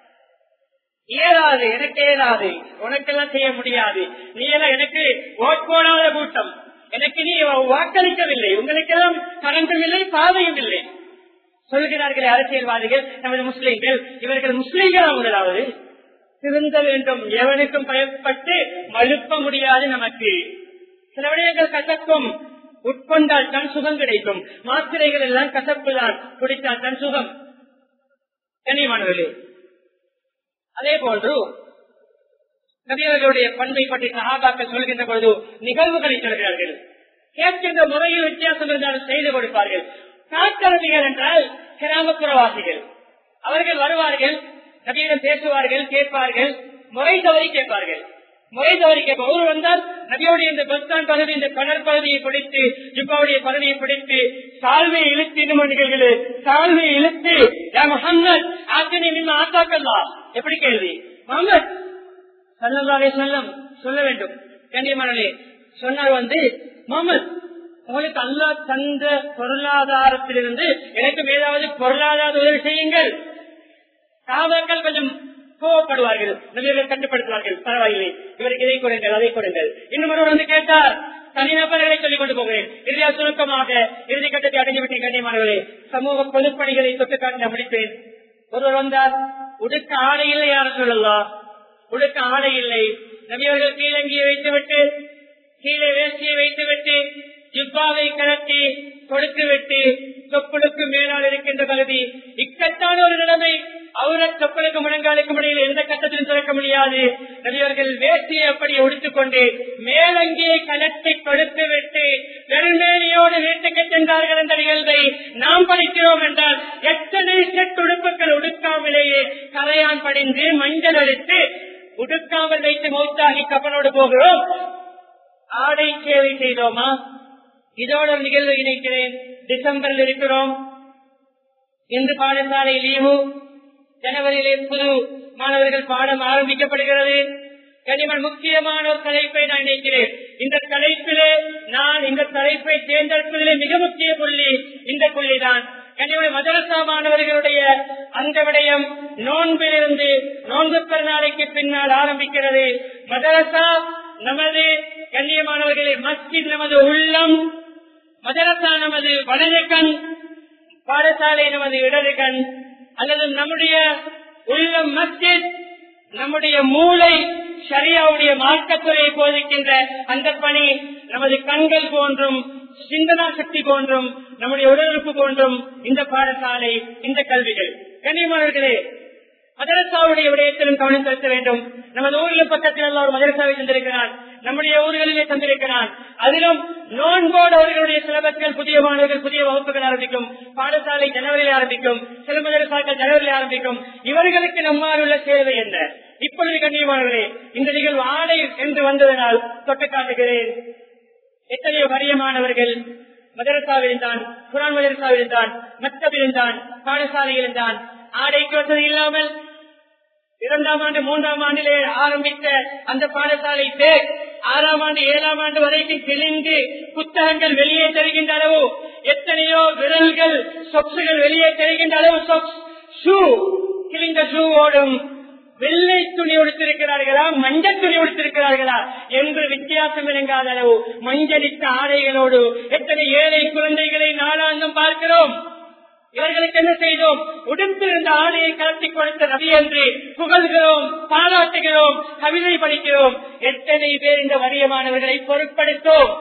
இயலாது எனக்கு இயலாது உனக்கெல்லாம் செய்ய முடியாது நீ எல்லாம் எனக்கு ஓட்போடாத கூட்டம் எனக்கு நீ வாக்களிக்கவில்லை உங்களுக்கெல்லாம் கரண்டும் இல்லை பாதையும் இல்லை சொல்கிறார்களே அரசியல்வாதிகள் நமது முஸ்லிம்கள் இவர்கள் முஸ்லிம்களா முதலாவது திருந்த வேண்டும் எவனுக்கும் பயப்பட்டு மழுப்ப முடியாது நமக்கு சில விடயங்கள் கசக்கும் உட்கொண்டால் தான் சுகம் கிடைக்கும் மாத்திரைகள் எல்லாம் கசப்பு தான் குடித்தால் தான் சுகம் கனிமானவர்களே அதே போன்று நபியர்களுடைய பண்பை பற்றி சகாபாக்கள் சொல்கின்ற பொழுது நிகழ்வுகளை சொல்கிறார்கள் கேட்கின்ற முறையில் வித்தியாசம் இருந்தாலும் செய்து கொடுப்பார்கள் காட்டரபிகள் என்றால் கிராமப்புறவாசிகள் அவர்கள் வருவார்கள் நபியிடம் பேசுவார்கள் கேட்பார்கள் முறை தவறி கேட்பார்கள் முறை தவறி கேட்பார் ஒரு வந்தால் நபியோடைய இந்த பஸ்தான் பகுதி இந்த கடல் பகுதியை பிடித்து ஜிப்பாவுடைய பகுதியை பிடித்து சால்வையை இழுத்து இன்னும் நிகழ்கிறது சால்வையை இழுத்து முகமது ஆக்கினை நின்று ஆத்தாக்கலாம் எப்படி கேள்வி முகமது சல்லாவே சொல்லம் சொல்ல வேண்டும் கண்ணியமானே சொன்னார் வந்து முகமது உங்களுக்கு அல்லா தந்த பொருளாதாரத்திலிருந்து எனக்கு ஏதாவது பொருளாதார உதவி செய்யுங்கள் சாபாக்கள் கொஞ்சம் கோவப்படுவார்கள் நபியர்கள் கட்டுப்படுத்துவார்கள் பரவாயில்லை இவருக்கு இதை கொடுங்கள் அதை கொடுங்கள் இன்னும் ஒருவர் வந்து கேட்டார் தனிநபர்களை சொல்லிக் கொண்டு போகிறேன் இறுதியா சுருக்கமாக இறுதி கட்டத்தை அடைந்து விட்டேன் கண்ணியமானவர்களே சமூக பொதுப்பணிகளை தொட்டு காட்டி நான் முடிப்பேன் ஒருவர் வந்தார் உடுக்க ஆடை இல்லை யாரும் சொல்லலாம் உடுக்க ஆடை இல்லை நபியவர்கள் கீழங்கியை வைத்துவிட்டு கீழே வேஷ்டியை வைத்துவிட்டு ஜிப்பாவை கலட்டி கொடுத்து விட்டு தொப்புளுக்கு மேலால் இருக்கின்ற பகுதி இக்கட்டான ஒரு நிலைமை அவர தொப்புளுக்கு முழங்காலுக்கு இடையில் எந்த கட்டத்திலும் திறக்க முடியாது நபியவர்கள் வேஷ்டியை அப்படி உடுத்துக்கொண்டு மேலங்கியை கலட்டி கொடுத்து விட்டு பெருமேனியோடு வீட்டுக்கு சென்றார்கள் என்ற நிகழ்வை நாம் படிக்கிறோம் என்றால் எத்தனை செட் உடுப்புகள் உடுக்காமலேயே கரையான் படிந்து மஞ்சள் அடித்து உடுக்காமல் வைத்து மௌத்தாகி கப்பலோடு போகிறோம் ஆடை சேவை செய்தோமா இதோட ஒரு நிகழ்வு இணைக்கிறேன் டிசம்பரில் இருக்கிறோம் இன்று பாடசாலை லீவு ஜனவரியிலே புது மாணவர்கள் பாடம் ஆரம்பிக்கப்படுகிறது கனிமன் முக்கியமான ஒரு தலைப்பை நான் நினைக்கிறேன் இந்த தலைப்பிலே நான் இந்த தலைப்பை தேர்ந்தெடுப்பதிலே மிக முக்கிய புள்ளி இந்த புள்ளிதான் நமது கண்ணியமானவர்களே மஸ்ஜித் நமது உள்ளம் மதரசா நமது வலது கண் பாடசாலை நமது இடது கண் அல்லது நம்முடைய உள்ளம் மஸ்ஜித் நம்முடைய மூளை சரியாவுடைய மார்க்கத்துறையை போதிக்கின்ற அந்த பணி நமது கண்கள் போன்றும் சிந்தனா சக்தி போன்றும் நம்முடைய உடலுறுப்பு போன்றும் இந்த பாடசாலை இந்த கல்விகள் கண்ணியமானவர்களே மதரசாவுடைய விடயத்திலும் கவனம் செலுத்த வேண்டும் நமது ஊரில் பக்கத்தில் எல்லாம் ஒரு மதரசாவை தந்திருக்கிறான் நம்முடைய ஊர்களிலே தந்திருக்கிறான் அதிலும் நோன்போடு அவர்களுடைய சிலபஸ்கள் புதிய மாணவர்கள் புதிய வகுப்புகள் ஆரம்பிக்கும் பாடசாலை ஜனவரியில் ஆரம்பிக்கும் சில மதரசாக்கள் ஜனவரியில் ஆரம்பிக்கும் இவர்களுக்கு நம்மால் உள்ள சேவை என்ன இப்பொழுது கண்ணியமானவர்களே இந்த நிகழ்வு ஆடை என்று வந்ததனால் தொட்டு காட்டுகிறேன் எத்தனையோ வரியமானவர்கள் மதரசாவில் தான் குரான் மதரசாவில் தான் மத்தபில் தான் பாடசாலையில் தான் ஆடைக்கு வசதி இல்லாமல் இரண்டாம் ஆண்டு மூன்றாம் ஆண்டிலே ஆரம்பித்த அந்த பாடசாலை பேர் ஆறாம் ஆண்டு ஏழாம் ஆண்டு வரைக்கும் தெளிந்து புத்தகங்கள் வெளியே தருகின்ற அளவு எத்தனையோ விரல்கள் சொப்சுகள் வெளியே தருகின்ற அளவு சொப்ஸ் ஷூ கிழிந்த ஷூ ஓடும் வெள்ளை துணி உடுத்திருக்கிறார்களா மஞ்சள் துணி உடுத்திருக்கிறார்களா என்று வித்தியாசம் இறங்காத அளவு மஞ்சளித்த ஆடைகளோடு எத்தனை ஏழை குழந்தைகளை நாளாந்தம் பார்க்கிறோம் இவர்களுக்கு என்ன செய்தோம் உடுத்திருந்த ஆடையை கலத்தி கொடுத்த ரவி என்று புகழ்கிறோம் பாராட்டுகிறோம் கவிதை படிக்கிறோம் எத்தனை பேர் இந்த வரியமானவர்களை பொருட்படுத்தோம்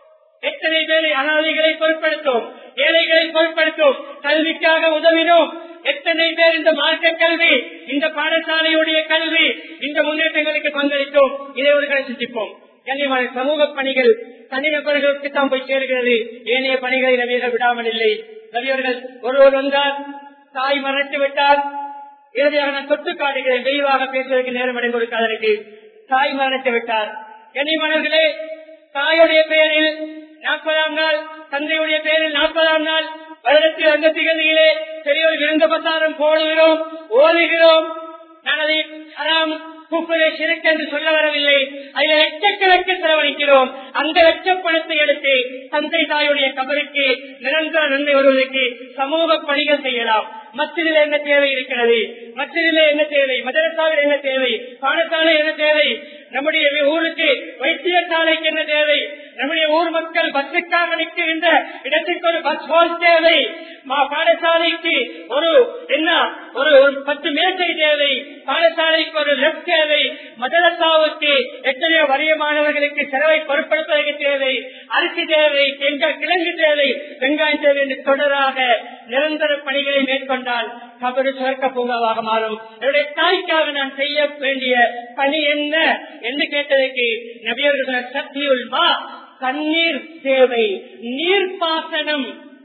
எத்தனை பேர் அனாதைகளை பொருட்படுத்தோம் ஏழைகளை பொருட்படுத்தோம் கல்விக்காக உதவினோம் எத்தனை பேர் இந்த மார்க்க கல்வி இந்த பாடசாலையுடைய கல்வி இந்த முன்னேற்றங்களுக்கு பங்களித்தோம் இதை ஒரு சிந்திப்போம் கண்ணியமான சமூக பணிகள் தனிநபர்களுக்கு தான் போய் சேர்கிறது ஏனைய பணிகளை நவீன விடாமல் இல்லை நவியவர்கள் ஒருவர் வந்தார் தாய் மறைத்து விட்டார் இறுதியாக நான் தொட்டு காட்டுகிறேன் விரிவாக பேசுவதற்கு நேரம் இடம் கொடுக்காதற்கு தாய் மரணித்து விட்டார் கண்ணியமானவர்களே தாயுடைய பெயரில் நாற்பதாம் நாள் தந்தையுடைய பெயரில் நாற்பதாம் நாள் வருடத்தில் அந்த திகழ்ச்சியிலே பெரிய ஒரு விருந்த பிரசாரம் போடுகிறோம் ஓடுகிறோம் நான் அதை ஹராம் கூப்பிட சிறுக்கு என்று சொல்ல வரவில்லை அதில் லட்சக்கணக்கில் செலவழிக்கிறோம் அந்த லட்ச பணத்தை எடுத்து தந்தை தாயுடைய கபருக்கு நிரந்தர நன்மை வருவதற்கு சமூக பணிகள் செய்யலாம் மத்தியில் என்ன தேவை இருக்கிறது மத்தியிலே என்ன தேவை மதரசாவில் என்ன தேவை பாடசாலை என்ன தேவை நம்முடைய ஊருக்கு வைத்தியசாலைக்கு என்ன தேவை நம்முடைய ஊர் மக்கள் பஸ்ஸுக்காக நிற்கின்ற இடத்திற்கு ஒரு பஸ் ஹோல் தேவை பாடசாலைக்கு ஒரு என்ன ஒரு பத்து மேசை தேவை பாடசாலைக்கு ஒரு லெப்ட் தேவை மதரசாவுக்கு எத்தனையோ வறிய மாணவர்களுக்கு செலவை பொருட்படுத்துவதற்கு தேவை அரிசி தேவை எங்கள் கிழங்கு தேவை வெங்காயம் தேவை என்று தொடராக நிரந்தர பணிகளை மேற்கொண்டால் கபடு சுவர்க்க பூங்காவாக மாறும் என்னுடைய தாய்க்காக நான் செய்ய வேண்டிய பணி என்ன என்று கேட்டதற்கு நபியர்கள் சக்தியுள்மா தண்ணீர் சேவை நீர்ப்பாசனம்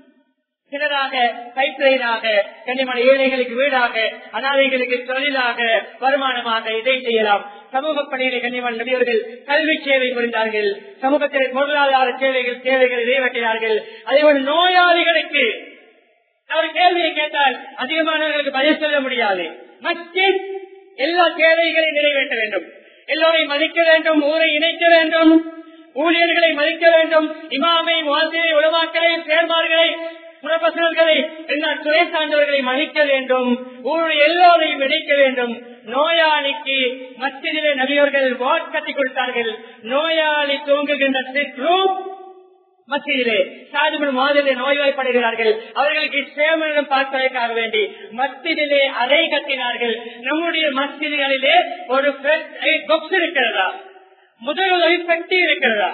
சிலராக கைத்தொழிலாக கண்ணியமான ஏழைகளுக்கு வீடாக அனாதைகளுக்கு தொழிலாக வருமானமாக இதை செய்யலாம் சமூக பணிகளை கண்ணியமான நபியவர்கள் கல்வி சேவை புரிந்தார்கள் சமூகத்தில் பொருளாதார சேவைகள் சேவைகளை நிறைவேற்றினார்கள் அதேபோல் நோயாளிகளுக்கு அவர் கேள்வியை கேட்டால் அதிகமானவர்களுக்கு பதில் சொல்ல முடியாது மஸ்ஜித் எல்லா தேவைகளையும் நிறைவேற்ற வேண்டும் எல்லோரையும் மதிக்க வேண்டும் ஊரை இணைக்க வேண்டும் ஊழியர்களை மதிக்க வேண்டும் இமாமை வாசியை உலமாக்களை சேர்மார்களை புறப்பசல்களை எல்லா துறை சார்ந்தவர்களை மதிக்க வேண்டும் ஊழிய எல்லோரையும் இணைக்க வேண்டும் நோயாளிக்கு மத்தியிலே நபியவர்கள் வாட் கட்டி கொடுத்தார்கள் நோயாளி தூங்குகின்ற ரூம் மத்தியிலே சாதிபுரம் மாதிரிலே நோய்வாய்ப்படுகிறார்கள் அவர்களுக்கு சேமனம் பார்ப்பதற்காக வேண்டி மத்தியிலே அறை கட்டினார்கள் நம்முடைய மத்திகளிலே ஒரு பாக்ஸ் இருக்கிறதா முதலுதவி பெட்டி இருக்கிறதா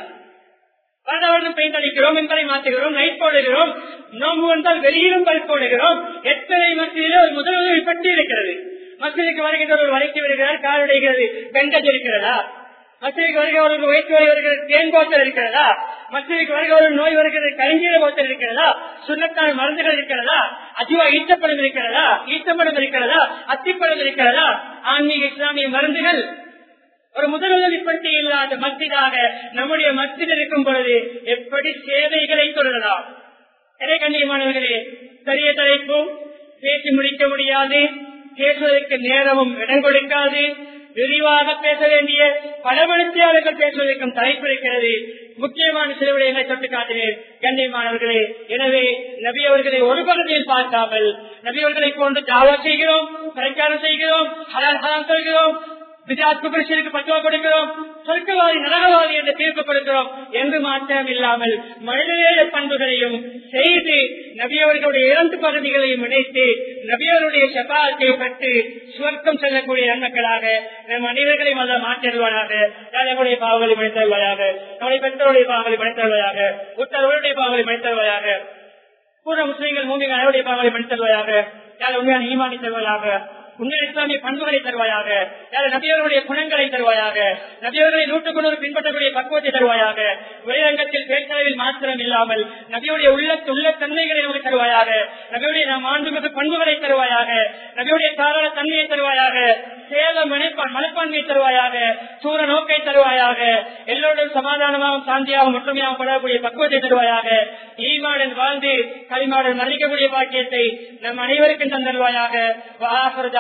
வருடம் பெயிண்ட் அடிக்கிறோம் என்பதை மாற்றுகிறோம் லைட் போடுகிறோம் நோம்பு வந்தால் வெளியிலும் பல் போடுகிறோம் எத்தனை மத்தியிலே ஒரு முதலுதவி பெட்டி இருக்கிறது மசிதிக்கு வருகின்ற ஒரு வரைக்கு வருகிறார் கால் உடைகிறது பெண்டஜ் இருக்கிறதா மசிதிக்கு வருகிறவர்கள் வயிற்று வரை வருகிறது தேன் போத்தல் இருக்கிறதா மசிதிக்கு வருகிறவர்கள் நோய் வருகிறது கரிஞ்சீர போத்தல் இருக்கிறதா சுண்ணத்தான மருந்துகள் இருக்கிறதா அதிவா ஈட்டப்படம் இருக்கிறதா ஈட்டப்படம் இருக்கிறதா அத்திப்படம் இருக்கிறதா ஆன்மீக இஸ்லாமிய மருந்துகள் ஒரு முதலுதவி பட்டி இல்லாத மத்திதாக நம்முடைய மத்தியில் இருக்கும் பொழுது எப்படி சேவைகளை தொடரலாம் எதை கண்ணியமானவர்களே பெரிய தலைப்பும் பேசி முடிக்க முடியாது பேசுவதற்கு நேரமும் இடம் கொடுக்காது விரிவாக பேச வேண்டிய பல மனுஷியாளர்கள் பேசுவதற்கும் தலைப்பு இருக்கிறது முக்கியமான சில விடயங்களை தொட்டு காட்டினேன் கண்ணியமானவர்களே எனவே நபி அவர்களை ஒரு பகுதியில் பார்க்காமல் நபி அவர்களை போன்று தாவா செய்கிறோம் பிரச்சாரம் செய்கிறோம் ஹலால் ஹலாம் சொல்கிறோம் விஜயாத் குபரிஷனுக்கு பத்துவா கொடுக்கிறோம் சொர்க்கவாதி நரகவாதி என்ற தீர்ப்பு கொடுக்கிறோம் என்று மாற்றம் இல்லாமல் மனிதநேய பண்புகளையும் செய்து நபியவர்களுடைய இரண்டு பகுதிகளையும் இணைத்து நபியவருடைய செபாத்தை பெற்று சுவர்க்கம் செல்லக்கூடிய நன்மக்களாக நம் மனிதர்களை மத மாற்றிடுவானாக நம்முடைய பாவங்களை மனிதருவாயாக நம்முடைய பெற்றோருடைய பாவங்களை மனிதருவாயாக உத்தரவுடைய பாவங்களை மனிதருவாயாக பூர்வ முஸ்லீம்கள் மூமிகள் அனைவருடைய பாவங்களை மனிதருவாயாக யார் உண்மையான ஈமானி தருவாயாக உண்மையான இஸ்லாமிய பண்புகளை தருவாயாக யார் நபியவர்களுடைய குணங்களை தருவாயாக நபியவர்களை நூற்றுக்கு நூறு பின்பற்றக்கூடிய பக்குவத்தை தருவாயாக வெளிரங்கத்தில் பேச்சளவில் மாத்திரம் இல்லாமல் நபியுடைய உள்ள உள்ள தன்மைகளை நமக்கு தருவாயாக நபியுடைய நாம் ஆண்டுமிகு பண்புகளை தருவாயாக நபியுடைய தாராள தன்மையை தருவாயாக சேத மனைப்பான் மனப்பான்மை தருவாயாக சூர நோக்கை தருவாயாக எல்லோரும் சமாதானமாகவும் சாந்தியாகவும் ஒற்றுமையாகவும் படக்கூடிய பக்குவத்தை தருவாயாக ஈமாடன் வாழ்ந்து களிமாடன் மன்னிக்கக்கூடிய பாக்கியத்தை நம் அனைவருக்கும் தந்தருவாயாக